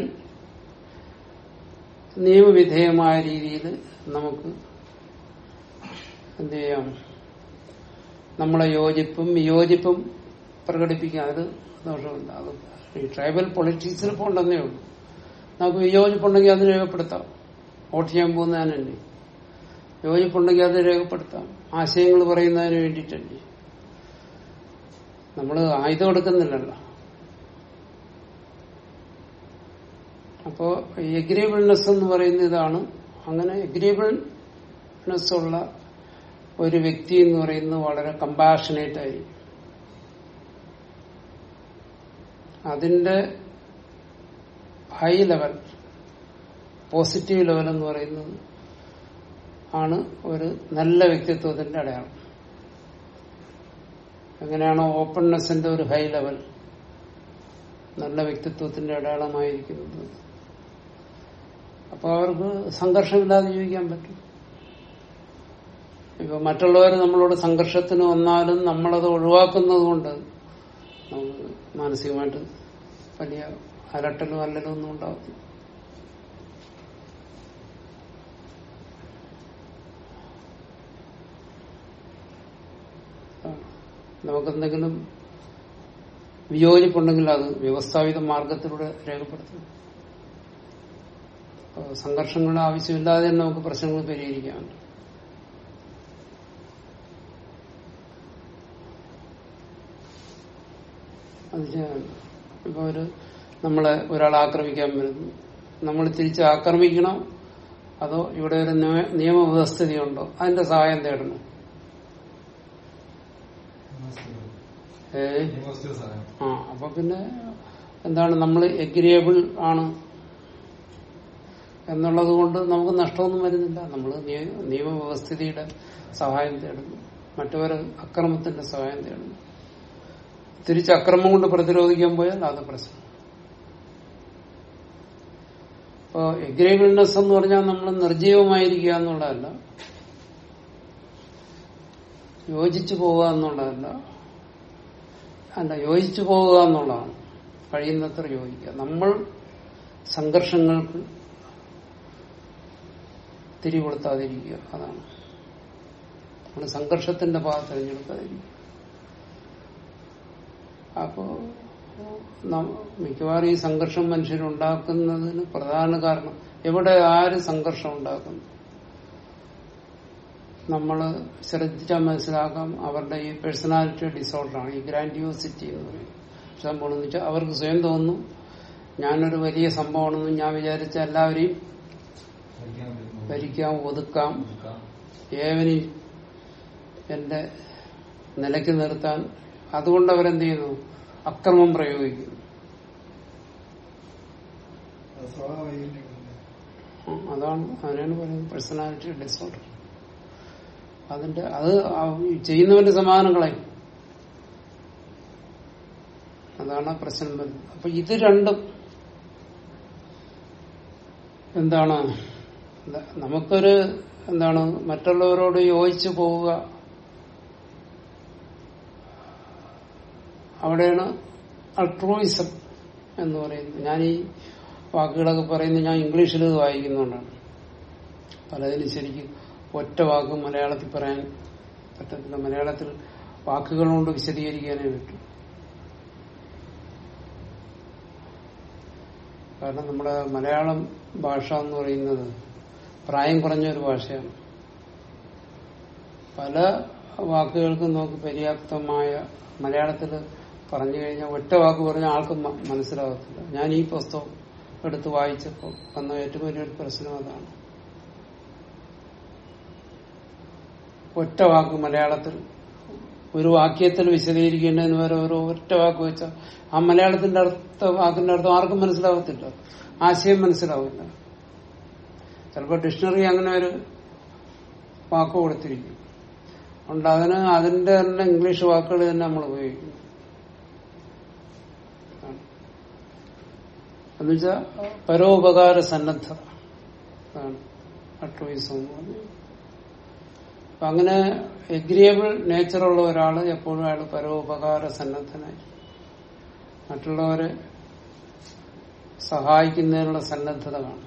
നിയമവിധേയമായ രീതിയിൽ നമുക്ക് എന്ത് ചെയ്യാം നമ്മളെ യോജിപ്പും വിയോജിപ്പും പ്രകടിപ്പിക്കാം അത് ദോഷമില്ല അത് ഈ ട്രൈബൽ പൊളിറ്റിക്സിൽ പോണ്ടെന്നേ ഉള്ളൂ നമുക്ക് വിയോജിപ്പുണ്ടെങ്കിൽ അത് രേഖപ്പെടുത്താം വോട്ട് ചെയ്യാൻ പോകുന്നതിനല്ലേ യോജിപ്പുണ്ടെങ്കിൽ അത് രേഖപ്പെടുത്താം ആശയങ്ങൾ പറയുന്നതിന് വേണ്ടിയിട്ടല്ലേ നമ്മൾ ആയുധം എടുക്കുന്നില്ലല്ലോ അപ്പോ എഗ്രീബിൾനെസ് എന്ന് പറയുന്ന ഇതാണ് അങ്ങനെ എഗ്രീബിൾനെസ് ഉള്ള ഒരു വ്യക്തി എന്ന് പറയുന്നത് വളരെ കമ്പാഷനേറ്റ് ആയി അതിന്റെ ഹൈ ലെവൽ പോസിറ്റീവ് ലെവൽ എന്ന് പറയുന്നത് ആണ് ഒരു നല്ല വ്യക്തിത്വത്തിന്റെ അടയാളം എങ്ങനെയാണോ ഓപ്പൺനെസിന്റെ ഒരു ഹൈ ലെവൽ നല്ല വ്യക്തിത്വത്തിന്റെ അടയാളമായിരിക്കുന്നത് അപ്പൊ അവർക്ക് സംഘർഷമില്ലാതെ ജീവിക്കാൻ പറ്റും ഇപ്പൊ മറ്റുള്ളവർ നമ്മളോട് സംഘർഷത്തിന് വന്നാലും നമ്മളത് ഒഴിവാക്കുന്നത് കൊണ്ട് നമുക്ക് മാനസികമായിട്ട് വലിയ അലട്ടലും അല്ലലും ഒന്നും ഉണ്ടാകത്തില്ല നമുക്കെന്തെങ്കിലും വിയോജിപ്പുണ്ടെങ്കിൽ അത് വ്യവസ്ഥാപിത മാർഗത്തിലൂടെ രേഖപ്പെടുത്തും അപ്പൊ സംഘർഷങ്ങളുടെ ആവശ്യമില്ലാതെ തന്നെ നമുക്ക് പ്രശ്നങ്ങൾ പരിഹരിക്കാറുണ്ട് അത് ചെയ്യാൻ ഇപ്പൊ ഒരു നമ്മളെ ഒരാൾ ആക്രമിക്കാൻ വരുന്നു നമ്മൾ തിരിച്ച് ആക്രമിക്കണോ അതോ ഇവിടെ ഒരു നിയ- നിയമവ്യവസ്ഥതയുണ്ടോ അതിന്റെ സഹായം തേടണം ഏ ആ അപ്പൊ പിന്നെ എന്താണ് നമ്മൾ എഗ്രിയബിൾ ആണ് എന്നുള്ളത് കൊണ്ട് നമുക്ക് നഷ്ടമൊന്നും വരുന്നില്ല നമ്മൾ നിയമവ്യവസ്ഥിതിയുടെ സഹായം തേടുന്നു മറ്റവരെ അക്രമത്തിന്റെ സഹായം തേടുന്നു തിരിച്ച് അക്രമം കൊണ്ട് പ്രതിരോധിക്കാൻ പോയാൽ അത് പ്രശ്നം ഇപ്പോ എഗ്രിയബിൾനെസ് എന്ന് പറഞ്ഞാൽ നമ്മൾ നിർജീവമായിരിക്കുക എന്നുള്ളതല്ല യോജിച്ചു പോവുക എന്നുള്ളതല്ല അല്ല യോജിച്ചു പോവുക എന്നുള്ളതാണ് കഴിയുന്നത്ര യോജിക്കുക നമ്മൾ സംഘർഷങ്ങൾക്ക് തിരികൊളുത്താതിരിക്കുക അതാണ് നമ്മൾ സംഘർഷത്തിന്റെ പാത തിരഞ്ഞെടുക്കാതിരിക്കുക അപ്പോ ന- മിക്കവാറും ഈ സംഘർഷം മനുഷ്യരുണ്ടാക്കുന്നതിന് പ്രധാന കാരണം എവിടെ ആര് സംഘർഷം ഉണ്ടാക്കുന്നു നമ്മൾ ശ്രദ്ധിച്ചാൽ മനസ്സിലാക്കാം അവരുടെ ഈ പേഴ്സണാലിറ്റി ഡിസോർഡറാണ് ഈ ഗ്രാൻഡിയോസിറ്റി എന്ന് പറയും സംഭവം എന്ന് വെച്ചാൽ അവർക്ക് സ്വയം തോന്നുന്നു ഞാനൊരു വലിയ സംഭവമാണെന്നും ഞാൻ വിചാരിച്ച എല്ലാവരെയും ഭരിക്കാം ഒതുക്കാം ഏവനി എന്റെ നിലയ്ക്ക് നിർത്താൻ അതുകൊണ്ട് അവരെന്ത് ചെയ്യുന്നു അക്രമം പ്രയോഗിക്കുന്നു അത് സ്വഭാവവൈകല്യം ഉം, അതാണ് അതിനാണ് പറയുന്നത് പേഴ്സണാലിറ്റി ഡിസോർഡർ അതിന്റെ അത് ആ ഈ ചെയ്യുന്നവന്റെ സമാധാനങ്ങളെ അതാണ് ആ പ്രശ്നം വരുന്നത് അപ്പൊ ഇത് രണ്ടും എന്താണ് ന- നമുക്കൊരു എന്താണ് മറ്റുള്ളവരോട് യോജിച്ചു പോവുക അവിടെയാണ് അൾട്രോയിസം എന്ന് പറയുന്നത് ഞാൻ ഈ വാക്കുകളൊക്കെ പറയുന്നത് ഞാൻ ഇംഗ്ലീഷിൽ ഇത് വായിക്കുന്നുകൊണ്ടാണ് പലതിനും ശരിക്കും ഒറ്റ വാക്ക് മലയാളത്തിൽ പറയാൻ പറ്റത്തില്ല മലയാളത്തിൽ വാക്കുകൾ കൊണ്ട് വിശദീകരിക്കാനേ പറ്റും കാരണം നമ്മുടെ മലയാളം ഭാഷ എന്ന് പറയുന്നത് പ്രായം കുറഞ്ഞ ഒരു ഭാഷയാണ് പല വാക്കുകൾക്കും നമുക്ക് പര്യാപ്തമായ മലയാളത്തിൽ പറഞ്ഞു കഴിഞ്ഞാൽ ഒറ്റ വാക്ക് പറഞ്ഞാൽ ആൾക്കും മ- മനസ്സിലാകത്തില്ല ഞാൻ ഈ പുസ്തകം എടുത്ത് വായിച്ചപ്പോൾ വന്ന ഏറ്റവും വലിയൊരു പ്രശ്നം അതാണ് ഒറ്റ വാക്ക് മലയാളത്തിൽ ഒരു വാക്യത്തിൽ വിശദീകരിക്കേണ്ടതിന് വരെ ഒരു ഒറ്റ വാക്ക് വെച്ചാൽ ആ മലയാളത്തിന്റെ അർത്ഥ വാക്കിന്റെ അർത്ഥം ആർക്കും മനസ്സിലാവത്തില്ല ആശയം മനസ്സിലാവില്ല ചിലപ്പോൾ ഡിക്ഷണറി അങ്ങനെ ഒരു വാക്ക് കൊടുത്തിരിക്കും അതുകൊണ്ട് അതിന് അതിന്റെ തന്നെ ഇംഗ്ലീഷ് വാക്കുകൾ തന്നെ നമ്മൾ ഉപയോഗിക്കും എന്നുവെച്ചാൽ പരോപകാര സന്നദ്ധ അതാണ് അട്രോയിസം എന്ന് പറഞ്ഞത് അപ്പൊ അങ്ങനെ എഗ്രിയബിൾ നേച്ചറുള്ള ഒരാള് എപ്പോഴും അയാൾ പരോപകാര സന്നദ്ധനായി മറ്റുള്ളവരെ സഹായിക്കുന്നതിനുള്ള സന്നദ്ധത കാണും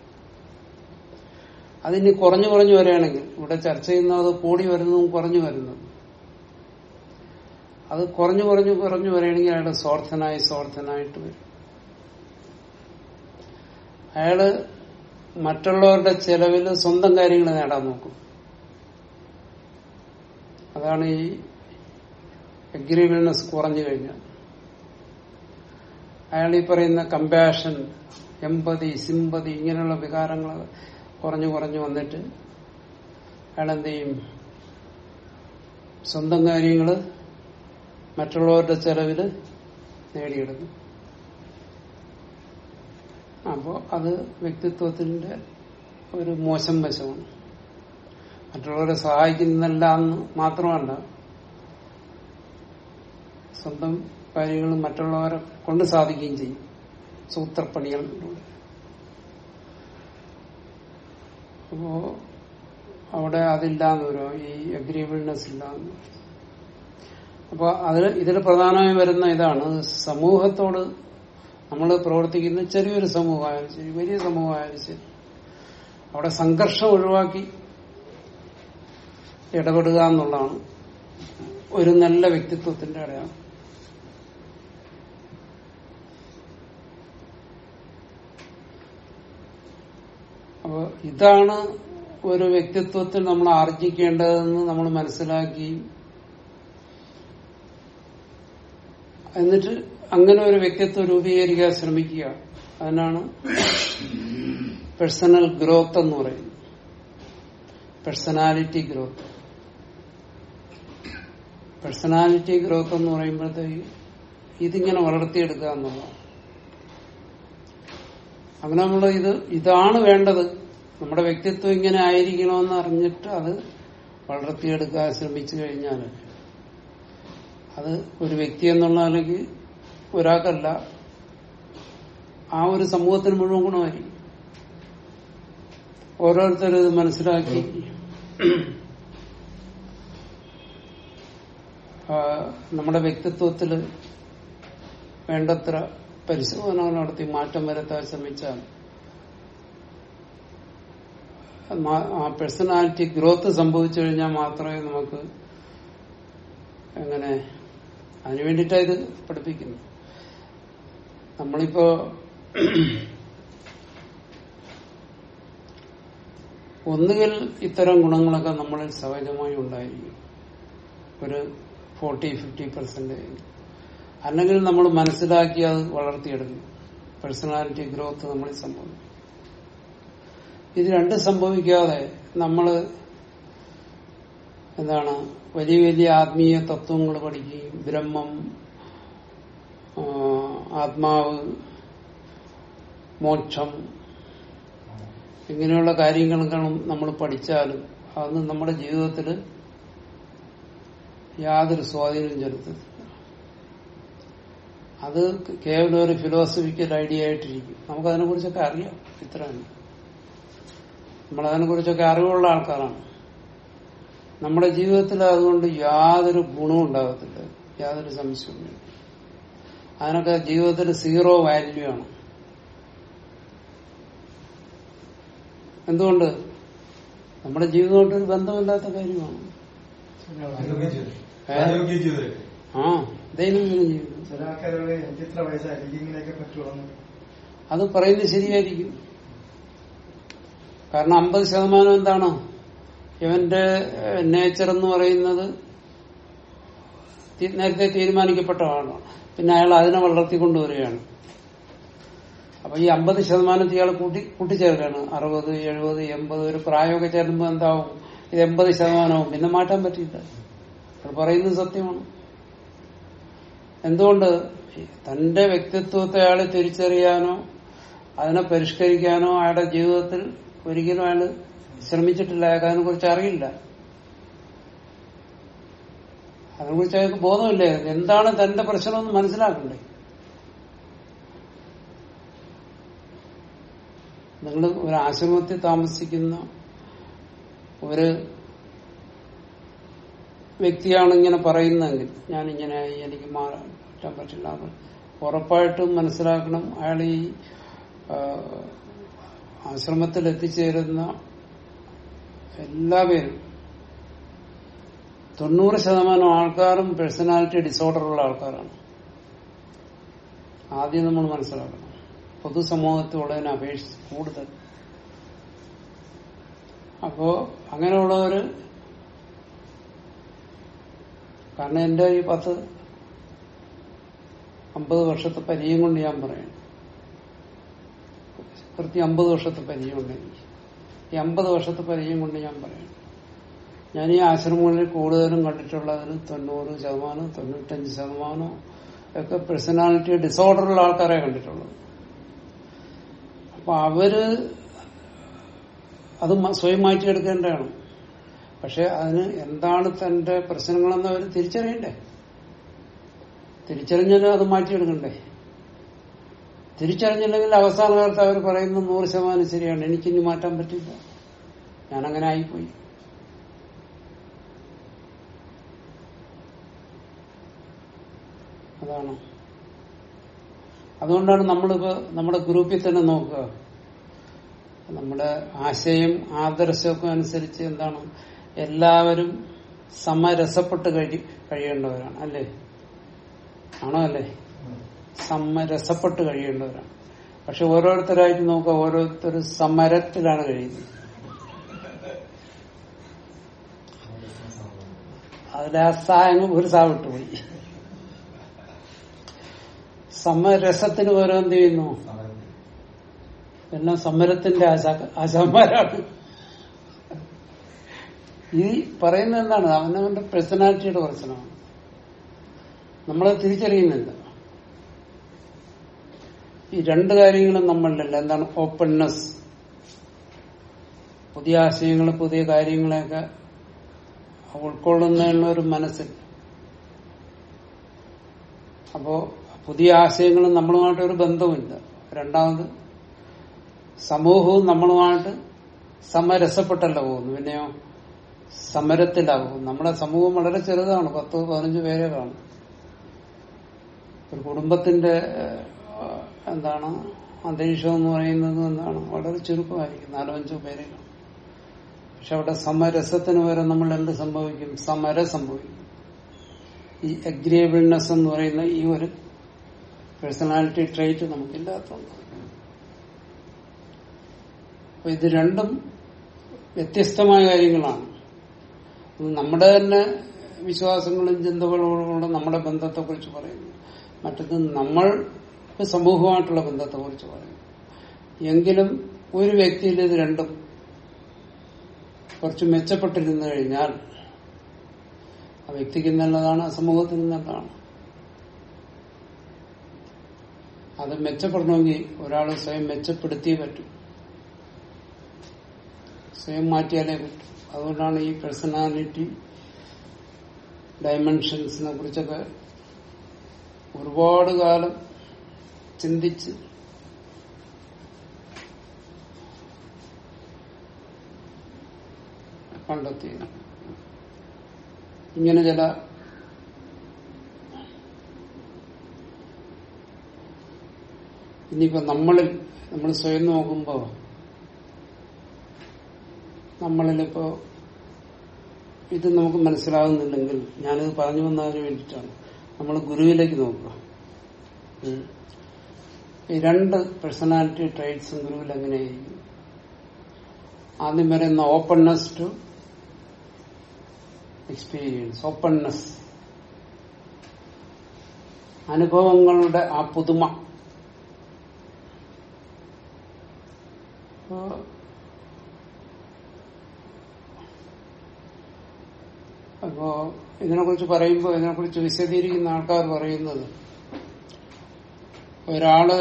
അതിനി കുറഞ്ഞു കുറഞ്ഞു വരികയാണെങ്കിൽ ഇവിടെ ചർച്ച ചെയ്യുന്നത് കൂടി വരുന്നതും കുറഞ്ഞു വരുന്നതും അത് കുറഞ്ഞു കുറഞ്ഞു കുറഞ്ഞു വരികയാണെങ്കിൽ അയാൾ സ്വാർത്ഥനായി സ്വാർത്ഥനായിട്ട് വരും അയാള് മറ്റുള്ളവരുടെ ചെലവിൽ സ്വന്തം കാര്യങ്ങൾ നേടാൻ നോക്കും അതാണ് ഈ അഗ്രിബിൾനെസ് കുറഞ്ഞു കഴിഞ്ഞാൽ അയാൾ ഈ പറയുന്ന കമ്പാഷൻ എമ്പതി സിമ്പതി ഇങ്ങനെയുള്ള വികാരങ്ങൾ കുറഞ്ഞു കുറഞ്ഞു വന്നിട്ട് അയാൾ എന്ത് ചെയ്യും സ്വന്തം കാര്യങ്ങള് മറ്റുള്ളവരുടെ ചെലവില് നേടിയെടുക്കും അപ്പോൾ അത് വ്യക്തിത്വത്തിന്റെ ഒരു മോശം വശമാണ് മറ്റുള്ളവരെ സഹായിക്കുന്നില്ല എന്ന് മാത്രമല്ല സ്വന്തം കാര്യങ്ങൾ മറ്റുള്ളവരെ കൊണ്ട് സാധിക്കുകയും ചെയ്യും സൂത്രപ്പണികളിലൂടെ അപ്പോ അവിടെ അതില്ലാന്ന് വരും ഈ അഗ്രിയബിൾനെസ് ഇല്ലാന്ന് വരും. അപ്പൊ അതിൽ ഇതിൽ പ്രധാനമായി വരുന്ന ഇതാണ് സമൂഹത്തോട് നമ്മൾ പ്രവർത്തിക്കുന്ന ചെറിയൊരു സമൂഹമായാലും ശരി വലിയ സമൂഹമായാലും ശരി അവിടെ സംഘർഷം ഒഴിവാക്കി ഇടപെടുക എന്നുള്ളതാണ് ഒരു നല്ല വ്യക്തിത്വത്തിന്റെ അടയാളം അപ്പൊ ഇതാണ് ഒരു വ്യക്തിത്വത്തിൽ നമ്മൾ ആർജിക്കേണ്ടതെന്ന് നമ്മൾ മനസ്സിലാക്കി എന്നിട്ട് അങ്ങനെ ഒരു വ്യക്തിത്വം രൂപീകരിക്കാൻ ശ്രമിക്കുക അതിനാണ് പേഴ്സണൽ ഗ്രോത്ത് എന്ന് പറയുന്നത് പേഴ്സണാലിറ്റി ഗ്രോത്ത് പേഴ്സണാലിറ്റി ഗ്രോത്ത് എന്ന് പറയുമ്പോഴത്തേക്ക് ഇതിങ്ങനെ വളർത്തിയെടുക്കുക എന്നുള്ളതാണ് അങ്ങനെ നമ്മൾ ഇത് ഇതാണ് വേണ്ടത് നമ്മുടെ വ്യക്തിത്വം ഇങ്ങനെ ആയിരിക്കണമെന്ന് അറിഞ്ഞിട്ട് അത് വളർത്തിയെടുക്കാൻ ശ്രമിച്ചു കഴിഞ്ഞാൽ അത് ഒരു വ്യക്തി എന്നുള്ള അല്ലെങ്കിൽ ഒരാൾക്കല്ല ആ ഒരു സമൂഹത്തിന് മുഴുവൻ ഗുണമായിരിക്കും ഓരോരുത്തരും ഇത് മനസ്സിലാക്കി ആ, നമ്മുടെ വ്യക്തിത്വത്തിൽ വേണ്ടത്ര പരിശോധനകൾ നടത്തി മാറ്റം വരുത്താൻ ശ്രമിച്ചാൽ മാ- ആ പേഴ്സണാലിറ്റി ഗ്രോത്ത് സംഭവിച്ചു കഴിഞ്ഞാൽ മാത്രമേ നമുക്ക് എങ്ങനെ അതിനു വേണ്ടിയിട്ടാണ് ഇത് പഠിപ്പിക്കുന്നത് നമ്മളിപ്പോ ഒന്നുകിൽ ഇത്തരം ഗുണങ്ങളൊക്കെ നമ്മളിൽ സഹജമായി ഉണ്ടായിരിക്കും ഒരു ഫോർട്ടി ഫിഫ്റ്റി പെർസെന്റേജ് അല്ലെങ്കിൽ നമ്മൾ മനസ്സിലാക്കി അത് വളർത്തിയെടുക്കും പേഴ്സണാലിറ്റി ഗ്രോത്ത് നമ്മളിൽ സംഭവിക്കും ഇത് രണ്ടും സംഭവിക്കാതെ നമ്മള് എന്താണ് വലിയ വലിയ ആത്മീയ തത്വങ്ങൾ പഠിക്കുകയും ബ്രഹ്മം ആ, ആത്മാവ് മോക്ഷം ഇങ്ങനെയുള്ള കാര്യങ്ങളും നമ്മൾ പഠിച്ചാലും അതൊന്നും നമ്മുടെ ജീവിതത്തിൽ യാതൊരു സ്വാധീനം ചെലുത്തത്തില്ല അത് കേവലം ഒരു ഫിലോസഫിക്കൽ ഐഡിയ ആയിട്ടിരിക്കും നമുക്കതിനെ കുറിച്ചൊക്കെ അറിയാം ഇത്രയാണ് നമ്മളതിനെ കുറിച്ചൊക്കെ അറിവുള്ള ആൾക്കാരാണ് നമ്മുടെ ജീവിതത്തിൽ അതുകൊണ്ട് യാതൊരു ഗുണവും ഉണ്ടാകത്തില്ല യാതൊരു സംശയവും അതിനൊക്കെ ജീവിതത്തിൽ സീറോ വാല്യൂ ആണ് എന്തുകൊണ്ട് നമ്മുടെ ജീവിതമായിട്ട് ഒരു ബന്ധമില്ലാത്ത കാര്യമാണ് ആരോഗ്യ ജീവിതം ഏ? ആരോഗ്യ ജീവിതം ആ ദൈനംദിന ജീവിതം ചില ആൾക്കാരുടെ എനിക്ക് ഇത്ര വയസ്സായിരിക്കും ഇങ്ങനെയൊക്കെ പറ്റുള്ളൂ അത് പറയുന്നത് ശരിയായിരിക്കും കാരണം അമ്പത് ശതമാനം എന്താണ് ഇവന്റെ നേച്ചർ എന്ന് പറയുന്നത് തി- നേരത്തെ തീരുമാനിക്കപ്പെട്ടതാണ് പിന്നെ അയാൾ അതിനെ വളർത്തിക്കൊണ്ടുവരികയാണ് അപ്പൊ ഈ അമ്പത് ശതമാനത്തിൽ ഇയാൾ കൂട്ടി കൂട്ടിച്ചേർക്കാണ് അറുപത് എഴുപത് എൺപത് ഒരു പ്രായമൊക്കെ ചേരുമ്പോൾ എന്താവും ഇത് എൺപത് ശതമാനവും പിന്നെ മാറ്റാൻ പറ്റില്ല അത് പറയുന്നത് സത്യമാണ് എന്തുകൊണ്ട് തന്റെ വ്യക്തിത്വത്തെ അയാൾ തിരിച്ചറിയാനോ അതിനെ പരിഷ്കരിക്കാനോ അയാളുടെ ജീവിതത്തിൽ ഒരിക്കലും അയാൾ ശ്രമിച്ചിട്ടില്ല അയാൾക്ക് അതിനെ കുറിച്ച് അറിയില്ല അതിനെക്കുറിച്ച് അയാൾക്ക് ബോധമില്ല എന്താണ് തന്റെ പ്രശ്നമെന്ന് മനസ്സിലാക്കണ്ടേ നിങ്ങൾ ഒരു ആശ്രമത്തിൽ താമസിക്കുന്ന ഒരു വ്യക്തിയാണ് ഇങ്ങനെ പറയുന്നതെങ്കിൽ ഞാൻ ഇങ്ങനെ എനിക്ക് മാറ്റാൻ പറ്റില്ല അത് ഉറപ്പായിട്ടും മനസ്സിലാക്കണം അയാൾ ഈ ആ, ആശ്രമത്തിൽ എത്തിച്ചേരുന്ന എല്ലാവരും തൊണ്ണൂറ് ശതമാനം ആൾക്കാരും പേഴ്സണാലിറ്റി ഡിസോർഡർ ഉള്ള ആൾക്കാരാണ് ആദ്യം നമ്മൾ മനസ്സിലാക്കണം പൊതുസമൂഹത്തിലുള്ളതിനെ അപേക്ഷിച്ച് കൂടുതൽ അപ്പോ അങ്ങനെയുള്ളവര് കാരണം എന്റെ ഈ പത്ത് അമ്പത് വർഷത്തെ പരിചയം കൊണ്ട് ഞാൻ പറയണം കൃത്യം അമ്പത് വർഷത്തെ പരിചയമുണ്ട് എനിക്ക് ഈ അമ്പത് വർഷത്തെ പരിചയം കൊണ്ട് ഞാൻ പറയണം ഞാൻ ഈ ആശ്രമങ്ങളിൽ കൂടുതലും കണ്ടിട്ടുള്ളതിന് തൊണ്ണൂറ് ശതമാനം തൊണ്ണൂറ്റഞ്ച് ശതമാനം ഒക്കെ പേഴ്സണാലിറ്റി ഡിസോർഡറുള്ള ആൾക്കാരെ കണ്ടിട്ടുള്ളത് അപ്പൊ അവര് അത് മ- സ്വയം മാറ്റിയെടുക്കേണ്ടതാണ് പക്ഷെ അതിന് എന്താണ് തന്റെ പ്രശ്നങ്ങളെന്ന് അവർ തിരിച്ചറിയണ്ടേ തിരിച്ചറിഞ്ഞാലും അത് മാറ്റിയെടുക്കണ്ടേ തിരിച്ചറിഞ്ഞില്ലെങ്കിൽ അവസാന കാലത്ത് അവർ പറയുന്ന നൂറ് ശതമാനം ശരിയാണ് എനിക്കിനി മാറ്റാൻ പറ്റില്ല ഞാനങ്ങനെ ആയിപ്പോയി അതാണ് അതുകൊണ്ടാണ് നമ്മളിപ്പോ നമ്മുടെ ഗ്രൂപ്പിൽ തന്നെ നോക്കുക നമ്മുടെ ആശയം ആദർശമൊക്കെ അനുസരിച്ച് എന്താണ് എല്ലാവരും സമരസപ്പെട്ട് കഴി കഴിയേണ്ടവരാണ് അല്ലേ ആണോ അല്ലേ സമരസപ്പെട്ട് കഴിയേണ്ടവരാണ് പക്ഷെ ഓരോരുത്തരായിട്ട് നോക്കുക ഓരോരുത്തർ സമരത്തിലാണ് കഴിയുന്നത് അതിലെ ആ സായങ്ങ് ഒരു സാ വിട്ടുപോയി സമരസത്തിന് ഓരോ എന്ത് ചെയ്യുന്നു എല്ലാം സമരത്തിന്റെ ആശാ ആശാന്മാരാണ് ഈ പറയുന്നത് എന്താണ് അവനവന്റെ പേഴ്സണാലിറ്റിയുടെ പ്രശ്നമാണ് നമ്മളത് തിരിച്ചറിയുന്നില്ല ഈ രണ്ട് കാര്യങ്ങളും നമ്മളിലല്ല എന്താണ് ഓപ്പൺനെസ് പുതിയ ആശയങ്ങൾ പുതിയ കാര്യങ്ങളെയൊക്കെ ഉൾക്കൊള്ളുന്നതിനുള്ള ഒരു മനസ്സിൽ അപ്പോ പുതിയ ആശയങ്ങളും നമ്മളുമായിട്ട് ഒരു ബന്ധവുമില്ല രണ്ടാമത് സമൂഹവും നമ്മളുമായിട്ട് സമരസപ്പെട്ടല്ല പോകുന്നു പിന്നെയോ സമരത്തിലാകും നമ്മുടെ സമൂഹം വളരെ ചെറുതാണ് പത്ത് പതിനഞ്ച് പേരെ കാണും ഒരു കുടുംബത്തിന്റെ ഏഹ്, എന്താണ് അന്തരീക്ഷം എന്ന് പറയുന്നത് എന്താണ് വളരെ ചുരുക്കമായിരിക്കും നാലോ അഞ്ചോ പേരെ കാണും പക്ഷെ അവിടെ സമരസത്തിന് വരെ നമ്മൾ എന്ത് സംഭവിക്കും സമരം സംഭവിക്കും ഈ അഗ്രിയബിൾനെസ് എന്ന് പറയുന്ന ഈ ഒരു പേഴ്സണാലിറ്റി ട്രേറ്റ് നമുക്കില്ലാത്തതുകൊണ്ട് അപ്പൊ ഇത് രണ്ടും വ്യത്യസ്തമായ കാര്യങ്ങളാണ് ഇത് നമ്മുടെ തന്നെ വിശ്വാസങ്ങളും ചിന്തകളോടുകൂടെ നമ്മുടെ ബന്ധത്തെ കുറിച്ച് പറയുന്നു മറ്റത് നമ്മൾ സമൂഹമായിട്ടുള്ള ബന്ധത്തെ കുറിച്ച് പറയുന്നു എങ്കിലും ഒരു വ്യക്തിയിൽ ഇത് രണ്ടും കുറച്ച് മെച്ചപ്പെട്ടിരുന്നു കഴിഞ്ഞാൽ ആ വ്യക്തിക്ക് നല്ലതാണ് ആ സമൂഹത്തിന് നല്ലതാണ് അത് മെച്ചപ്പെടണമെങ്കിൽ ഒരാൾ സ്വയം മെച്ചപ്പെടുത്തിയേ പറ്റും സ്വയം മാറ്റിയാലേ പറ്റും അതുകൊണ്ടാണ് ഈ പേഴ്സണാലിറ്റി ഡയമെൻഷൻസിനെ കുറിച്ചൊക്കെ ഒരുപാട് കാലം ചിന്തിച്ച് കണ്ടെത്തിയത് ഇങ്ങനെ ചില ഇനിയിപ്പോ നമ്മളിൽ നമ്മൾ സ്വയം നോക്കുമ്പോ നമ്മളിലിപ്പോ ഇത് നമുക്ക് മനസ്സിലാകുന്നില്ലെങ്കിൽ ഞാനിത് പറഞ്ഞു വന്നതിന് വേണ്ടിയിട്ടാണ് നമ്മൾ ഗുരുവിലേക്ക് നോക്കുക ഉം. ഈ രണ്ട് പേഴ്സണാലിറ്റി ട്രൈറ്റ്സും ഗുരുവിൽ എങ്ങനെയായിരിക്കും ആദ്യം പറയുന്ന ഓപ്പൺനെസ് ടു എക്സ്പീരിയൻസ് ഓപ്പൺനെസ് അനുഭവങ്ങളുടെ ആ പുതുമ അപ്പോ അപ്പോ ഇതിനെക്കുറിച്ച് പറയുമ്പോൾ ഇതിനെക്കുറിച്ച് വിശദീകരിക്കുന്ന ആൾക്കാർ പറയുന്നത് ഒരാള്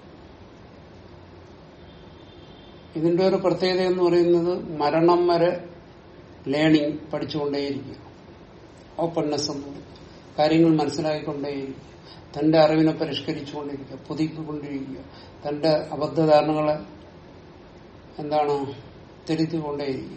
ഇതിന്റെ ഒരു പ്രത്യേകത എന്ന് പറയുന്നത് മരണം വരെ ലേണിംഗ് പഠിച്ചുകൊണ്ടേയിരിക്കുക ഓപ്പൺനെസ് എന്ന് പറയും. കാര്യങ്ങൾ മനസ്സിലാക്കിക്കൊണ്ടേയിരിക്കുക തന്റെ അറിവിനെ പരിഷ്കരിച്ചുകൊണ്ടിരിക്കുക പുതുക്കിക്കൊണ്ടിരിക്കുക തന്റെ അബദ്ധധാരണകളെ എന്താണ് തിരുത്തിക്കൊണ്ടേയിരിക്കുക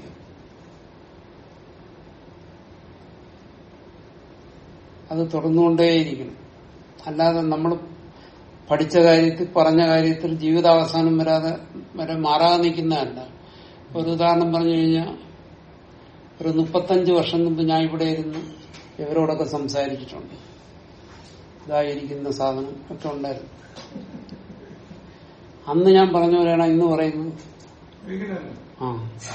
അത് തുടർന്നുകൊണ്ടേയിരിക്കണം അല്ലാതെ നമ്മൾ പഠിച്ച കാര്യത്തിൽ പറഞ്ഞ കാര്യത്തിൽ ജീവിതാവസാനം വരാതെ വരെ മാറാതെ നിൽക്കുന്നതല്ല ഒരു ഉദാഹരണം പറഞ്ഞു കഴിഞ്ഞാൽ ഒരു മുപ്പത്തഞ്ച് വർഷം മുമ്പ് ഞാൻ ഇവിടെ ഇരുന്ന് ഇവരോടൊക്കെ സംസാരിച്ചിട്ടുണ്ട് ഇതായിരിക്കുന്ന സാധനം ഒക്കെ ഉണ്ടായിരുന്നു അന്ന് ഞാൻ പറഞ്ഞ പോലെയാണ് ഇന്ന് പറയുന്നത് ആ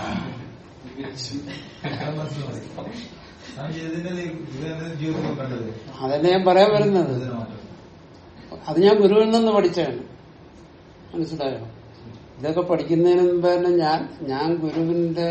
അത് മനസ്സിലായി. സ്വാമി ഇതിന്റെ ജീവിതത്തിൽ കണ്ടത് അതല്ലേ ഞാൻ പറയാൻ വരുന്നത് ഇതിന് മാത്രം അത് ഞാൻ ഗുരുവിൽ നിന്ന് പഠിച്ചതാണ് മനസ്സിലായോ ഇതൊക്കെ പഠിക്കുന്നതിന് മുമ്പ് തന്നെ ഞാൻ ഞാൻ ഗുരുവിന്റെ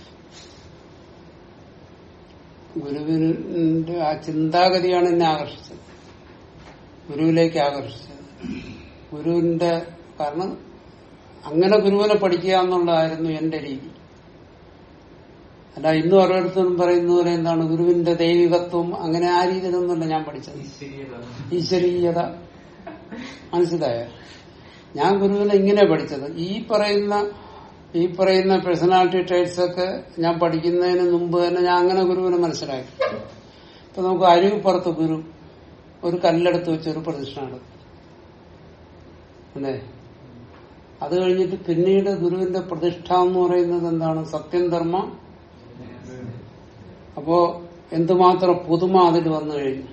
ഗുരുവിന്റെ ആ ചിന്താഗതിയാണ് എന്നെ ആകർഷിച്ചത് ഗുരുവിലേക്ക് ആകർഷിച്ചത് ഗുരുവിന്റെ കാരണം അങ്ങനെ ഗുരുവിനെ പഠിക്കുക എന്നുള്ളതായിരുന്നു എന്റെ രീതി അല്ല ഇന്നും ഓരോരുത്തരും പറയുന്ന പോലെ എന്താണ് ഗുരുവിന്റെ ദൈവികത്വം അങ്ങനെ ആ രീതിയിലൊന്നുമല്ല ഞാൻ പഠിച്ചത് ഈശ്വരീയത മനസ്സിലായ ഞാൻ ഗുരുവിനെ ഇങ്ങനെ പഠിച്ചത് ഈ പറയുന്ന ഈ പറയുന്ന പേഴ്സണാലിറ്റി ട്രേറ്റ്സ് ഒക്കെ ഞാൻ പഠിക്കുന്നതിന് മുമ്പ് തന്നെ ഞാൻ അങ്ങനെ ഗുരുവിനെ മനസ്സിലാക്കി ഇപ്പൊ നമുക്ക് അരുവിപ്പുറത്ത് ഗുരു ഒരു കല്ലെടുത്ത് വെച്ച് ഒരു പ്രതിഷ്ഠ നടത്തി അല്ലേ അത് കഴിഞ്ഞിട്ട് പിന്നീട് ഗുരുവിന്റെ പ്രതിഷ്ഠ എന്ന് പറയുന്നത് എന്താണ് സത്യം ധർമ്മ അപ്പോ എന്തുമാത്രം പുതുമ അതിൽ വന്നു കഴിഞ്ഞു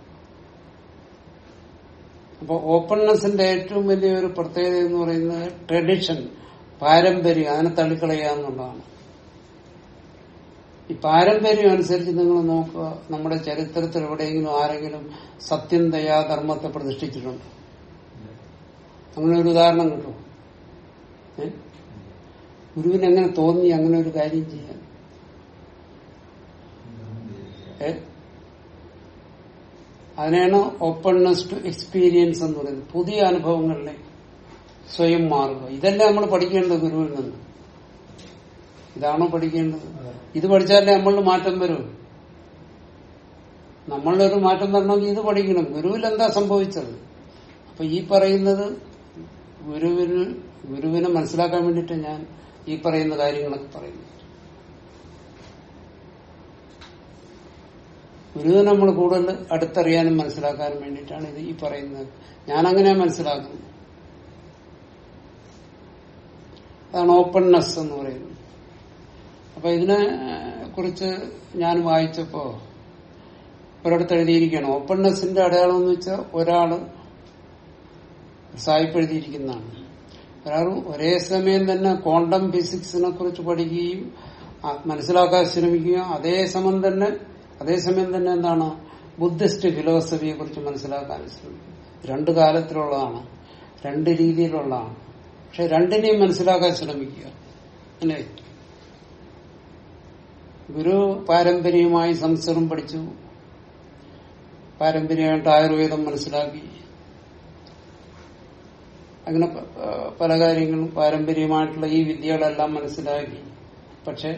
അപ്പൊ ഓപ്പൺനെസിന്റെ ഏറ്റവും വലിയ ഒരു പ്രത്യേകത എന്ന് പറയുന്നത് ട്രഡീഷൻ പാരമ്പര്യം അതിനെ തള്ളിക്കളയുക എന്നുള്ളതാണ് ഈ പാരമ്പര്യം അനുസരിച്ച് നിങ്ങൾ നോക്കുക നമ്മുടെ ചരിത്രത്തിൽ എവിടെയെങ്കിലും ആരെങ്കിലും സത്യം ദയാ ധർമ്മത്തെ പ്രതിഷ്ഠിച്ചിട്ടുണ്ട് അങ്ങനെ ഒരു ഉദാഹരണം കിട്ടും ഏ? ഗുരുവിന് എങ്ങനെ തോന്നി അങ്ങനെ ഒരു കാര്യം ചെയ്യാൻ ഏ? അതിനെയാണ് ഓപ്പൺനെസ് ടു എക്സ്പീരിയൻസ് എന്ന് പറയുന്നത് പുതിയ അനുഭവങ്ങളിലേക്ക് സ്വയം മാറുക ഇതല്ലേ നമ്മൾ പഠിക്കേണ്ടത് ഗുരുവിൽ നിന്ന് ഇതാണോ പഠിക്കേണ്ടത് ഇത് പഠിച്ചാലേ നമ്മളിൽ മാറ്റം വരൂ നമ്മളിലൊരു മാറ്റം വരണമെങ്കിൽ ഇത് പഠിക്കണം ഗുരുവിൽ എന്താ സംഭവിച്ചത് അപ്പൊ ഈ പറയുന്നത് ഗുരുവിന് ഗുരുവിനെ മനസ്സിലാക്കാൻ വേണ്ടിയിട്ട് ഞാൻ ഈ പറയുന്ന കാര്യങ്ങളൊക്കെ പറയുന്നു ഗുരുവിനെ നമ്മൾ കൂടുതൽ അടുത്തറിയാനും മനസ്സിലാക്കാനും വേണ്ടിയിട്ടാണ് ഇത് ഈ പറയുന്നത് ഞാൻ അങ്ങനെ മനസ്സിലാക്കുന്നത് അതാണ് ഓപ്പൺനെസ് എന്ന് പറയുന്നത് അപ്പൊ ഇതിനെ കുറിച്ച് ഞാൻ വായിച്ചപ്പോ ഒരിടത്ത് എഴുതിയിരിക്കുകയാണ് ഓപ്പൺനെസിന്റെ അടയാളം എന്ന് വെച്ചാൽ ഒരാള് സായിപ്പ് എഴുതിയിരിക്കുന്നതാണ് ഒരാൾ ഒരേ സമയം തന്നെ ക്വാണ്ടം ഫിസിക്സിനെ കുറിച്ച് പഠിക്കുകയും ആ, മനസ്സിലാക്കാൻ ശ്രമിക്കുകയും അതേസമയം തന്നെ അതേസമയം തന്നെ എന്താണ് ബുദ്ധിസ്റ്റ് ഫിലോസഫിയെ കുറിച്ച് മനസ്സിലാക്കാൻ ശ്രമിക്കും രണ്ട് കാലത്തിലുള്ളതാണ് രണ്ട് രീതിയിലുള്ളതാണ് പക്ഷെ രണ്ടിനെയും മനസ്സിലാക്കാൻ ശ്രമിക്കുക അല്ലേ ഗുരു പാരമ്പര്യമായി സംസ്കൃതം പഠിച്ചു പാരമ്പര്യമായിട്ട് ആയുർവേദം മനസ്സിലാക്കി അങ്ങനെ പ- പ- പല കാര്യങ്ങളും പാരമ്പര്യമായിട്ടുള്ള ഈ വിദ്യകളെല്ലാം മനസ്സിലാക്കി പക്ഷെ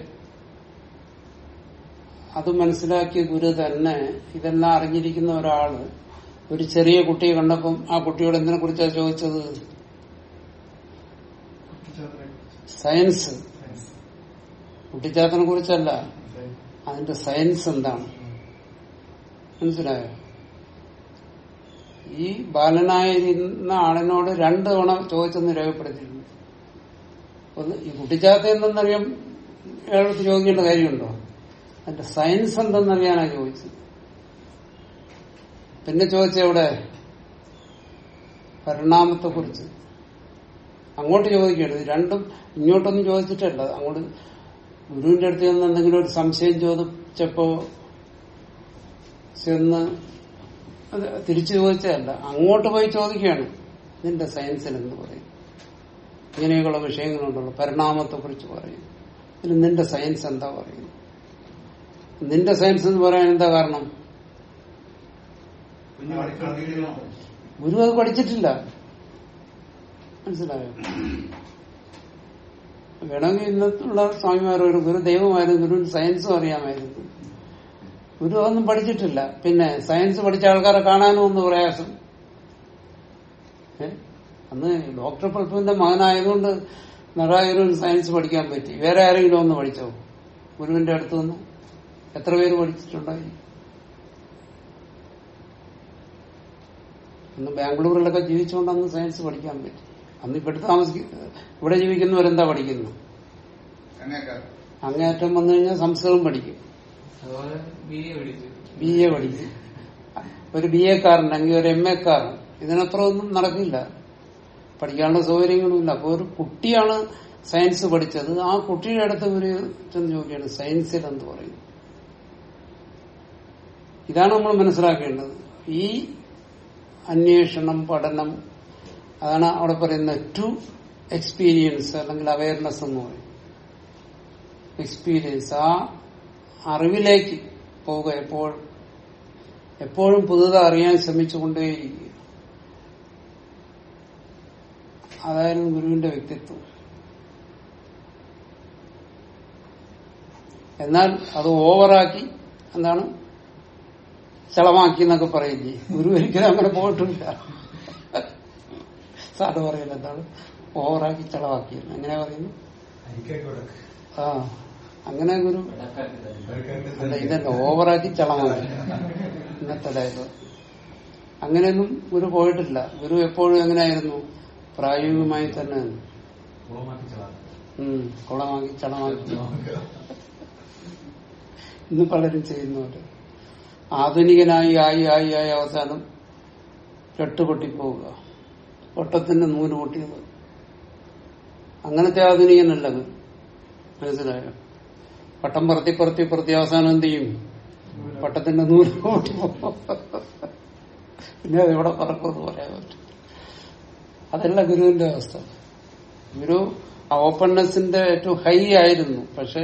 അത് മനസ്സിലാക്കിയ ഗുരു തന്നെ ഇതെല്ലാം അറിഞ്ഞിരിക്കുന്ന ഒരാള് ഒരു ചെറിയ കുട്ടിയെ കണ്ടപ്പം ആ കുട്ടിയോട് എന്തിനെ കുറിച്ചാണ് ചോദിച്ചത് സയൻസ് കുട്ടിച്ചാത്തനെ കുറിച്ചല്ല അതിന്റെ സയൻസ് എന്താണ് മനസ്സിലായോ ഈ ബാലനായിരുന്ന ആളിനോട് രണ്ട് തവണ ചോദിച്ചെന്ന് രേഖപ്പെടുത്തിയിട്ടുണ്ട് ഒന്ന് ഈ കുട്ടിച്ചാത്ത എന്തെന്നറിയാം അയാളടുത്ത് ചോദിക്കേണ്ട കാര്യമുണ്ടോ അതിന്റെ സയൻസ് എന്തെന്നറിയാനാ ചോദിച്ചത് പിന്നെ ചോദിച്ചെവിടെ പരിണാമത്തെ കുറിച്ച് അങ്ങോട്ട് ചോദിക്കുകയാണ് ഇത് രണ്ടും ഇങ്ങോട്ടൊന്നും ചോദിച്ചിട്ടല്ല അങ്ങോട്ട് ഗുരുവിന്റെ അടുത്ത് ചെന്ന് എന്തെങ്കിലും ഒരു സംശയം ചോദിച്ചപ്പോ ചെന്ന് അത് തിരിച്ചു ചോദിച്ചതല്ല അങ്ങോട്ട് പോയി ചോദിക്കുകയാണ് നിന്റെ സയൻസിൽ എന്ന് പറയും ഇങ്ങനെയൊക്കെയുള്ള വിഷയങ്ങളുണ്ടല്ലോ പരിണാമത്തെ കുറിച്ച് പറയും ഇതിൽ നിന്റെ സയൻസ് എന്താ പറയുന്നത് നിന്റെ സയൻസ് എന്ന് പറയാൻ എന്താ കാരണം കുഞ്ഞു പഠിക്കണം ഗുരു അത് പഠിച്ചിട്ടില്ല മനസ്സിലായോ വേണമെങ്കിൽ ഇന്നത്തുള്ള സ്വാമിമാർ ഒരു ഗുരു ദൈവമായിരുന്നു ഗുരുവിന് സയൻസും അറിയാമായിരുന്നു ഗുരു അതൊന്നും പഠിച്ചിട്ടില്ല പിന്നെ സയൻസ് പഠിച്ച ആൾക്കാരെ കാണാനും ഒന്ന് പ്രയാസം ഏ? അന്ന് ഡോക്ടർ പൽപ്പുവിന്റെ മകനായതുകൊണ്ട് നടരാജുരുവിന് സയൻസ് പഠിക്കാൻ പറ്റി വേറെ ആരെങ്കിലും ഒന്ന് പഠിച്ചോ ഗുരുവിന്റെ അടുത്ത് നിന്ന് എത്ര പേര് പഠിച്ചിട്ടുണ്ടായി അന്ന് ബാംഗ്ലൂരിലൊക്കെ ജീവിച്ചുകൊണ്ട് അന്ന് സയൻസ് പഠിക്കാൻ പറ്റി അന്ന് ഇവിടെ താമസിക്കുന്ന ഇവിടെ ജീവിക്കുന്നവരെന്താ പഠിക്കുന്നത് അങ്ങേക്കാർ അങ്ങേയറ്റം വന്നു കഴിഞ്ഞാൽ സംസ്കൃതം പഠിക്കും അതുപോലെ ബി എ പഠിച്ചു ബി എ പഠിക്കും ഒരു ബി എക്കാരനുണ്ടെങ്കിൽ ഒരു എം എക്കാരൻ ഇതിനപ്പുറം ഒന്നും നടക്കില്ല പഠിക്കാനുള്ള സൗകര്യങ്ങളുമില്ല അപ്പൊ ഒരു കുട്ടിയാണ് സയൻസ് പഠിച്ചത് ആ കുട്ടിയുടെ അടുത്ത് ഒരു ചെന്ന് ചോദിക്കുകയാണ് സയൻസിൽ എന്ത് പറയും ഇതാണ് നമ്മൾ മനസ്സിലാക്കേണ്ടത് ഈ അന്വേഷണം പഠനം അതാണ് അവിടെ പറയുന്ന ടു എക്സ്പീരിയൻസ് അല്ലെങ്കിൽ അവയർനെസ് എന്ന് പറയും എക്സ്പീരിയൻസ് ആ അറിവിലേക്ക് പോവുക എപ്പോഴും എപ്പോഴും പുതുതായി അറിയാൻ ശ്രമിച്ചുകൊണ്ടേയിരിക്കുക അതായിരുന്നു ഗുരുവിന്റെ വ്യക്തിത്വം എന്നാൽ അത് ഓവറാക്കി എന്താണ് ചളമാക്കി എന്നൊക്കെ പറയില്ലേ ഗുരു ഒരിക്കലും അങ്ങനെ പോയിട്ടില്ല സാറ് പറയുന്നത് എന്താണ് ഓവറാക്കി ചളമാക്കി എങ്ങനെ പറയുന്നു അരിക്കായിട്ട് ആ അങ്ങനെ ഗുരു അല്ല ഇതല്ല ഓവറാക്കി ചളമാക്കി ഇന്നത്തെ ഡയലോഗ് അങ്ങനെയൊന്നും ഗുരു പോയിട്ടില്ല ഗുരു എപ്പോഴും എങ്ങനെയായിരുന്നു പ്രായോഗികമായി തന്നെ ഉം, കുളമാക്കി ചളമാക്കി ഇന്ന് പലരും ചെയ്യുന്നവര് ആധുനികനായി ആയി ആയി ആയി അവസാനം കെട്ടുപൊട്ടിപ്പോവുക ഒട്ടത്തിന്റെ നൂല് പൊട്ടിയത് അങ്ങനത്തെ ആധുനികനല്ല ഗുരു മനസ്സിലായോ പട്ടം പറത്തി പറത്തി പറത്തി അവസാനം എന്ത് ചെയ്യും പട്ടത്തിന്റെ നൂല് പൊട്ടിപ്പോകും പിന്നെ അത് എവിടെ പറക്കുമെന്ന് പറയാൻ പറ്റും അതല്ല ഗുരുവിന്റെ അവസ്ഥ ഗുരു ആ ഓപ്പൺനെസിന്റെ ഏറ്റവും ഹൈ ആയിരുന്നു പക്ഷെ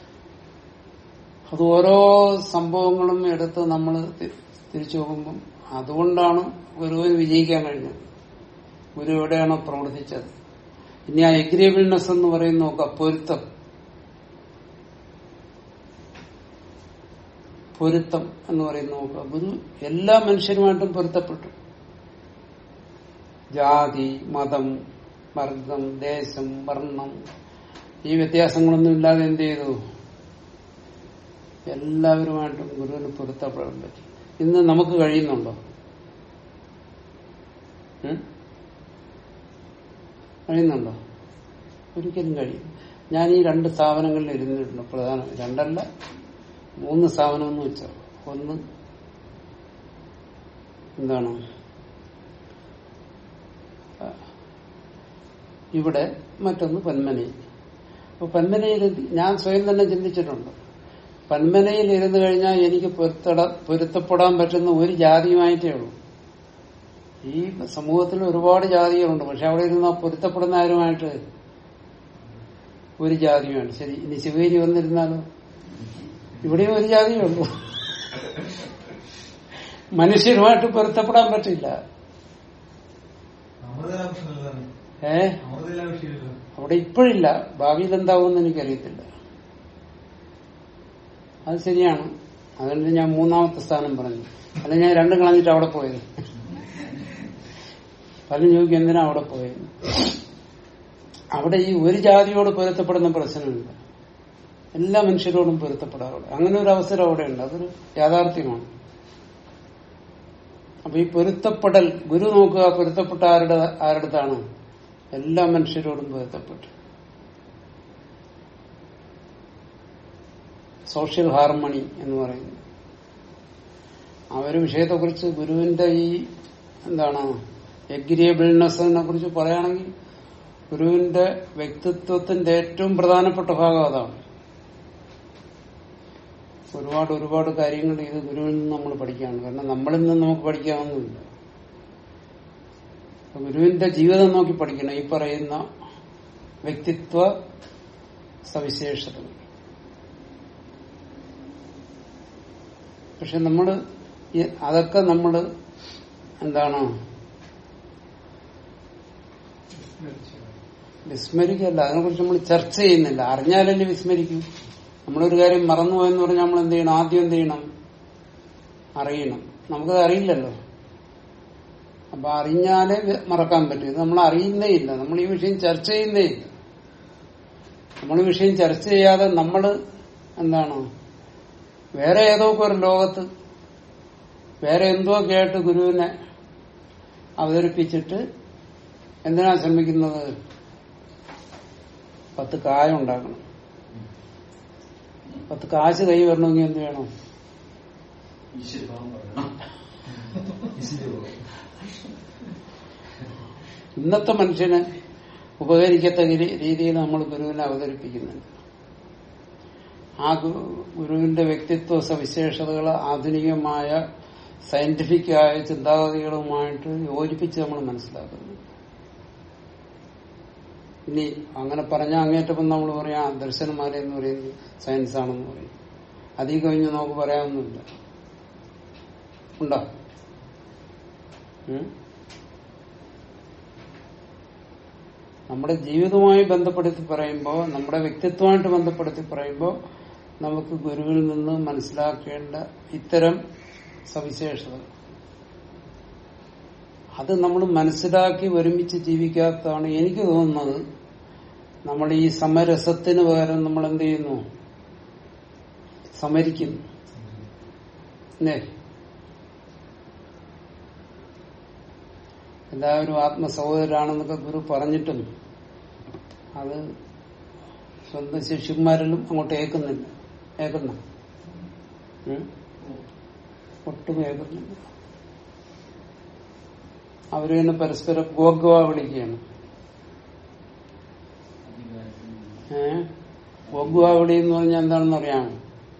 അത് ഓരോ സംഭവങ്ങളും എടുത്ത് നമ്മൾ തിരിച്ചു നോക്കുമ്പം അതുകൊണ്ടാണ് ഗുരുവിന് വിജയിക്കാൻ കഴിഞ്ഞത് ഗുരു എവിടെയാണോ പ്രവർത്തിച്ചത് ഇനി ആ എഗ്രിയബിൾനെസ് എന്ന് പറയുന്ന നോക്കാം പൊരുത്തം പൊരുത്തം എന്ന് പറയുന്ന നോക്കുക ഗുരു എല്ലാ മനുഷ്യരുമായിട്ടും പൊരുത്തപ്പെട്ടു ജാതി മതം വർഗം ദേശം വർണ്ണം ഈ വ്യത്യാസങ്ങളൊന്നും ഇല്ലാതെ എന്ത് ചെയ്തു എല്ലാവരുമായിട്ടും ഗുരുവിന് പൊരുത്തപ്പെടാൻ പറ്റി ഇന്ന് നമുക്ക് കഴിയുന്നുണ്ടോ ഉം? കഴിയുന്നുണ്ടോ ഒരിക്കലും കഴിയും ഞാൻ ഈ രണ്ട് സ്ഥാപനങ്ങളിൽ ഇരുന്നിട്ടുണ്ട് പ്രധാന രണ്ടല്ല മൂന്ന് സ്ഥാപനം എന്ന് വെച്ചാൽ ഒന്ന് എന്താണ് ആ, ഇവിടെ മറ്റൊന്ന് പന്മനയിൽ അപ്പൊ പന്മനയിൽ ഞാൻ സ്വയം തന്നെ ചിന്തിച്ചിട്ടുണ്ട് പന്മനയിൽ ഇരുന്ന് കഴിഞ്ഞാൽ എനിക്ക് പൊരുത്തട പൊരുത്തപ്പെടാൻ പറ്റുന്ന ഒരു ജാതിയുമായിട്ടേ ഉള്ളൂ ഈ സമൂഹത്തിൽ ഒരുപാട് ജാതികളുണ്ട് പക്ഷെ അവിടെ ഇരുന്ന് പൊരുത്തപ്പെടുന്ന ആരുമായിട്ട് ഒരു ജാതിയുമാണ് ശരി ഇനി ശിവേരി വന്നിരുന്നാലോ ഇവിടെയും ഒരു ജാതിയേ ഉള്ളൂ മനുഷ്യരുമായിട്ട് പൊരുത്തപ്പെടാൻ പറ്റില്ല അമൃതല പ്രശ്നമില്ല ഏ അമൃതല വിഷയമില്ല അവിടെ ഇപ്പോഴില്ല ഭാവിയിൽ എന്താവുമെന്ന് എനിക്കറിയത്തില്ല അത് ശരിയാണ് അതുകൊണ്ട് ഞാൻ മൂന്നാമത്തെ സ്ഥാനം പറഞ്ഞു അല്ല ഞാൻ രണ്ടും കളഞ്ഞിട്ട് അവിടെ പോയത് പലരും ചോദിക്കും എന്തിനാ അവിടെ പോയത് അവിടെ ഈ ഒരു ജാതിയോട് പൊരുത്തപ്പെടുന്ന പ്രശ്നമില്ല എല്ലാ മനുഷ്യരോടും പൊരുത്തപ്പെടാറുണ്ട് അങ്ങനെ ഒരു അവസരം അവിടെ ഉണ്ട് അതൊരു യാഥാർത്ഥ്യമാണ് അപ്പൊ ഈ പൊരുത്തപ്പെടൽ ഗുരു നോക്കുക പൊരുത്തപ്പെട്ട ആരുടെ ആരുടത്താണ് എല്ലാ മനുഷ്യരോടും പൊരുത്തപ്പെട്ടു സോഷ്യൽ ഹാർമണി എന്ന് പറയുന്നത് ആ ഒരു വിഷയത്തെക്കുറിച്ച് ഗുരുവിന്റെ ഈ എന്താണ് എഗ്രിയബിൾനെസ്സിനെ കുറിച്ച് പറയുകയാണെങ്കിൽ ഗുരുവിന്റെ വ്യക്തിത്വത്തിന്റെ ഏറ്റവും പ്രധാനപ്പെട്ട ഭാഗം അതാണ് ഒരുപാട് ഒരുപാട് കാര്യങ്ങൾ ഇത് ഗുരുവിൽ നിന്ന് നമ്മൾ പഠിക്കുകയാണ് കാരണം നമ്മളിൽ നിന്ന് നമുക്ക് പഠിക്കാവുന്നില്ല അപ്പൊ ഗുരുവിന്റെ ജീവിതം നോക്കി പഠിക്കണം ഈ പറയുന്ന വ്യക്തിത്വ സവിശേഷതകൾ പക്ഷെ നമ്മള് ഈ- അതൊക്കെ നമ്മള് എന്താണ് വിസ്മരിക്കല്ല അതിനെക്കുറിച്ച് നമ്മൾ ചർച്ച ചെയ്യുന്നില്ല അറിഞ്ഞാലല്ലേ വിസ്മരിക്കും നമ്മളൊരു കാര്യം മറന്നുപോയെന്ന് പറഞ്ഞാൽ നമ്മൾ എന്ത് ചെയ്യണം ആദ്യം എന്ത് ചെയ്യണം അറിയണം നമുക്കത് അറിയില്ലല്ലോ അപ്പൊ അറിഞ്ഞാലേ വി- മറക്കാൻ പറ്റും ഇത് നമ്മൾ അറിയുന്നേ ഇല്ല നമ്മൾ ഈ വിഷയം ചർച്ച ചെയ്യുന്നേ ഇല്ല നമ്മൾ ഈ വിഷയം ചർച്ച ചെയ്യാതെ നമ്മൾ എന്താണ് വേറെ ഏതോ ഒരു ലോകത്ത് വേറെ എന്തോ കേട്ട് ഗുരുവിനെ അവതരിപ്പിച്ചിട്ട് എന്തിനാ ശ്രമിക്കുന്നത് പത്ത് കായ ഉണ്ടാക്കണം പത്ത് കാശ് കൈ വരണമെങ്കിൽ എന്ത് വേണം ഇന്നത്തെ മനുഷ്യന് ഉപകരിക്കത്തക്ക രീ- രീതിയിൽ നമ്മൾ ഗുരുവിനെ അവതരിപ്പിക്കുന്നുണ്ട് ആ ഗു- ഗുരുവിന്റെ വ്യക്തിത്വ സവിശേഷതകൾ ആധുനികമായ സയന്റിഫിക് ആയ ചിന്താഗതികളുമായിട്ട് യോജിപ്പിച്ച് നമ്മൾ മനസ്സിലാക്കുന്നു ഇനി അങ്ങനെ പറഞ്ഞ അങ്ങേറ്റപ്പം നമ്മൾ പറയാം ദർശനമാല എന്ന് പറയുന്നത് സയൻസ് ആണെന്ന് പറയും അതീ കഴിഞ്ഞ് നമുക്ക് പറയാവുന്നില്ല ഉണ്ടോ ഉം? നമ്മുടെ ജീവിതവുമായി ബന്ധപ്പെടുത്തി പറയുമ്പോൾ നമ്മുടെ വ്യക്തിത്വമായിട്ട് ബന്ധപ്പെടുത്തി പറയുമ്പോൾ നമുക്ക് ഗുരുവിൽ നിന്ന് മനസ്സിലാക്കേണ്ട ഇത്തരം സവിശേഷതകൾ അത് നമ്മൾ മനസ്സിലാക്കി ഒരുമിച്ച് ജീവിക്കാത്തതാണ് എനിക്ക് തോന്നുന്നത് നമ്മൾ ഈ സമരസത്തിന് പകരം നമ്മൾ എന്ത് ചെയ്യുന്നു സമരിക്കുന്നു അല്ലേ എല്ലാവരും ആത്മസഹോദരാണെന്നൊക്കെ ഗുരു പറഞ്ഞിട്ടും അത് സ്വന്തം ശിഷ്യന്മാരിലും അങ്ങോട്ട് ഏക്കുന്നില്ല ഏക്കുന്ന ഉം? ഒട്ടും ഏക്കുന്നില്ല അവര് തന്നെ പരസ്പരം ഗോഗവ വിളിക്കുകയാണ് ഏ ഗോഗുവ വിളി എന്ന് പറഞ്ഞാൽ എന്താണെന്ന് അറിയാമോ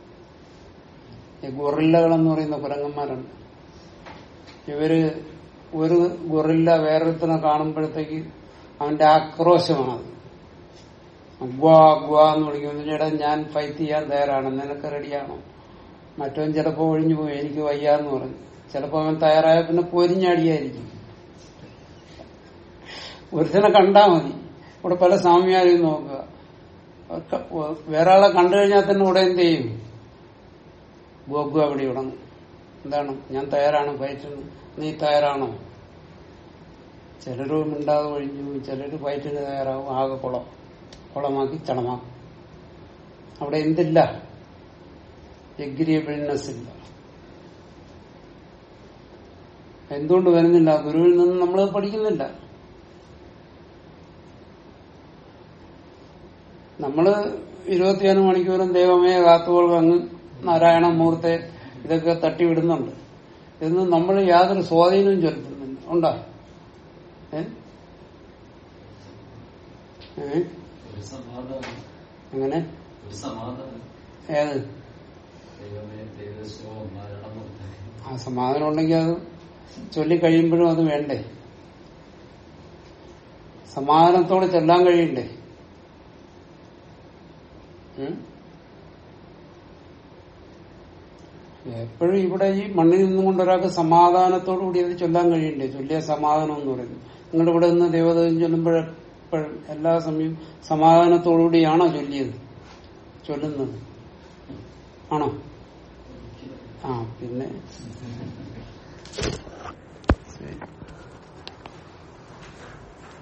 ഈ ഗൊറില്ലകളെന്ന് പറയുന്ന കുരങ്ങന്മാരുണ്ട് ഇവര് ഒരു ഗൊറില്ല വേറൊരുത്തനെ കാണുമ്പോഴത്തേക്ക് അവന്റെ ആക്രോശമാണത് ഗ്വാ ഗ്വാ എന്ന് വിളിക്കുന്നു ചേട്ടാ ഞാൻ ഫൈറ്റ് ചെയ്യാൻ തയ്യാറാണ് നിനക്ക് റെഡിയാണോ മറ്റവൻ ചിലപ്പോ ഒഴിഞ്ഞു പോയി എനിക്ക് വയ്യാന്ന് പറഞ്ഞു ചിലപ്പോ അവൻ തയ്യാറായ പിന്നെ പൊരിഞ്ഞടിയായിരിക്കും ഒരുത്തനെ കണ്ടാ മതി ഇവിടെ പല സ്വാമിയാരെയും നോക്കുക ഒക്കെ വേറെ ആളെ കണ്ടു കഴിഞ്ഞാൽ തന്നെ ഇവിടെ എന്ത് ചെയ്യും ഗോഗു അവിടെ തുടങ്ങും എന്താണ് ഞാൻ തയ്യാറാണ് ഫൈറ്റിന് നീ തയ്യാറാണോ ചിലര് മിണ്ടാതെ ഒഴിഞ്ഞു പോകും ചിലര് ഫൈറ്റിന് തയ്യാറാവും ആകെ കുളം കുളമാക്കി ചണമാക്കും അവിടെ എന്തില്ല എഗ്രിയബിൾനെസ് ഇല്ല എന്തുകൊണ്ട് വരുന്നില്ല ഗുരുവിൽ നിന്ന് നമ്മൾ പഠിക്കുന്നില്ല നമ്മള് ഇരുപത്തിയൊന്ന് മണിക്കൂറും ദൈവമേ കാത്തുപോൾ അങ്ങ് നാരായണ മൂർത്തെ ഇതൊക്കെ തട്ടിവിടുന്നുണ്ട് ഇതൊന്നും നമ്മൾ യാതൊരു സ്വാധീനവും ചെലുത്തുന്നില്ല ഉണ്ടോ ഏ ഏ? ഒരു സമാധാനം എങ്ങനെ ഒരു സമാധാനം ഏത് ദൈവമേ ദൈവസ്വോ മരണമുക്ത ആ സമാധാനം ഉണ്ടെങ്കിൽ അത് ചൊല്ലിക്കഴിയുമ്പോഴും അത് വേണ്ടേ സമാധാനത്തോടെ ചെല്ലാൻ കഴിയണ്ടേ ഉം? എപ്പോഴും ഇവിടെ ഈ മണ്ണിൽ നിന്നും കൊണ്ട് ഒരാൾക്ക് സമാധാനത്തോടു കൂടി അത് ചൊല്ലാൻ കഴിയണ്ടേ ചൊല്ലിയ സമാധാനം എന്ന് പറയുന്നത് നിങ്ങളുടെ ഇവിടെ നിന്ന് ദേവതയും ചൊല്ലുമ്പോഴെപ്പോഴും എല്ലാ സമയവും സമാധാനത്തോടു കൂടിയാണോ ചൊല്ലിയത് ചൊല്ലുന്നത് ആണോ ആ പിന്നെ ശരി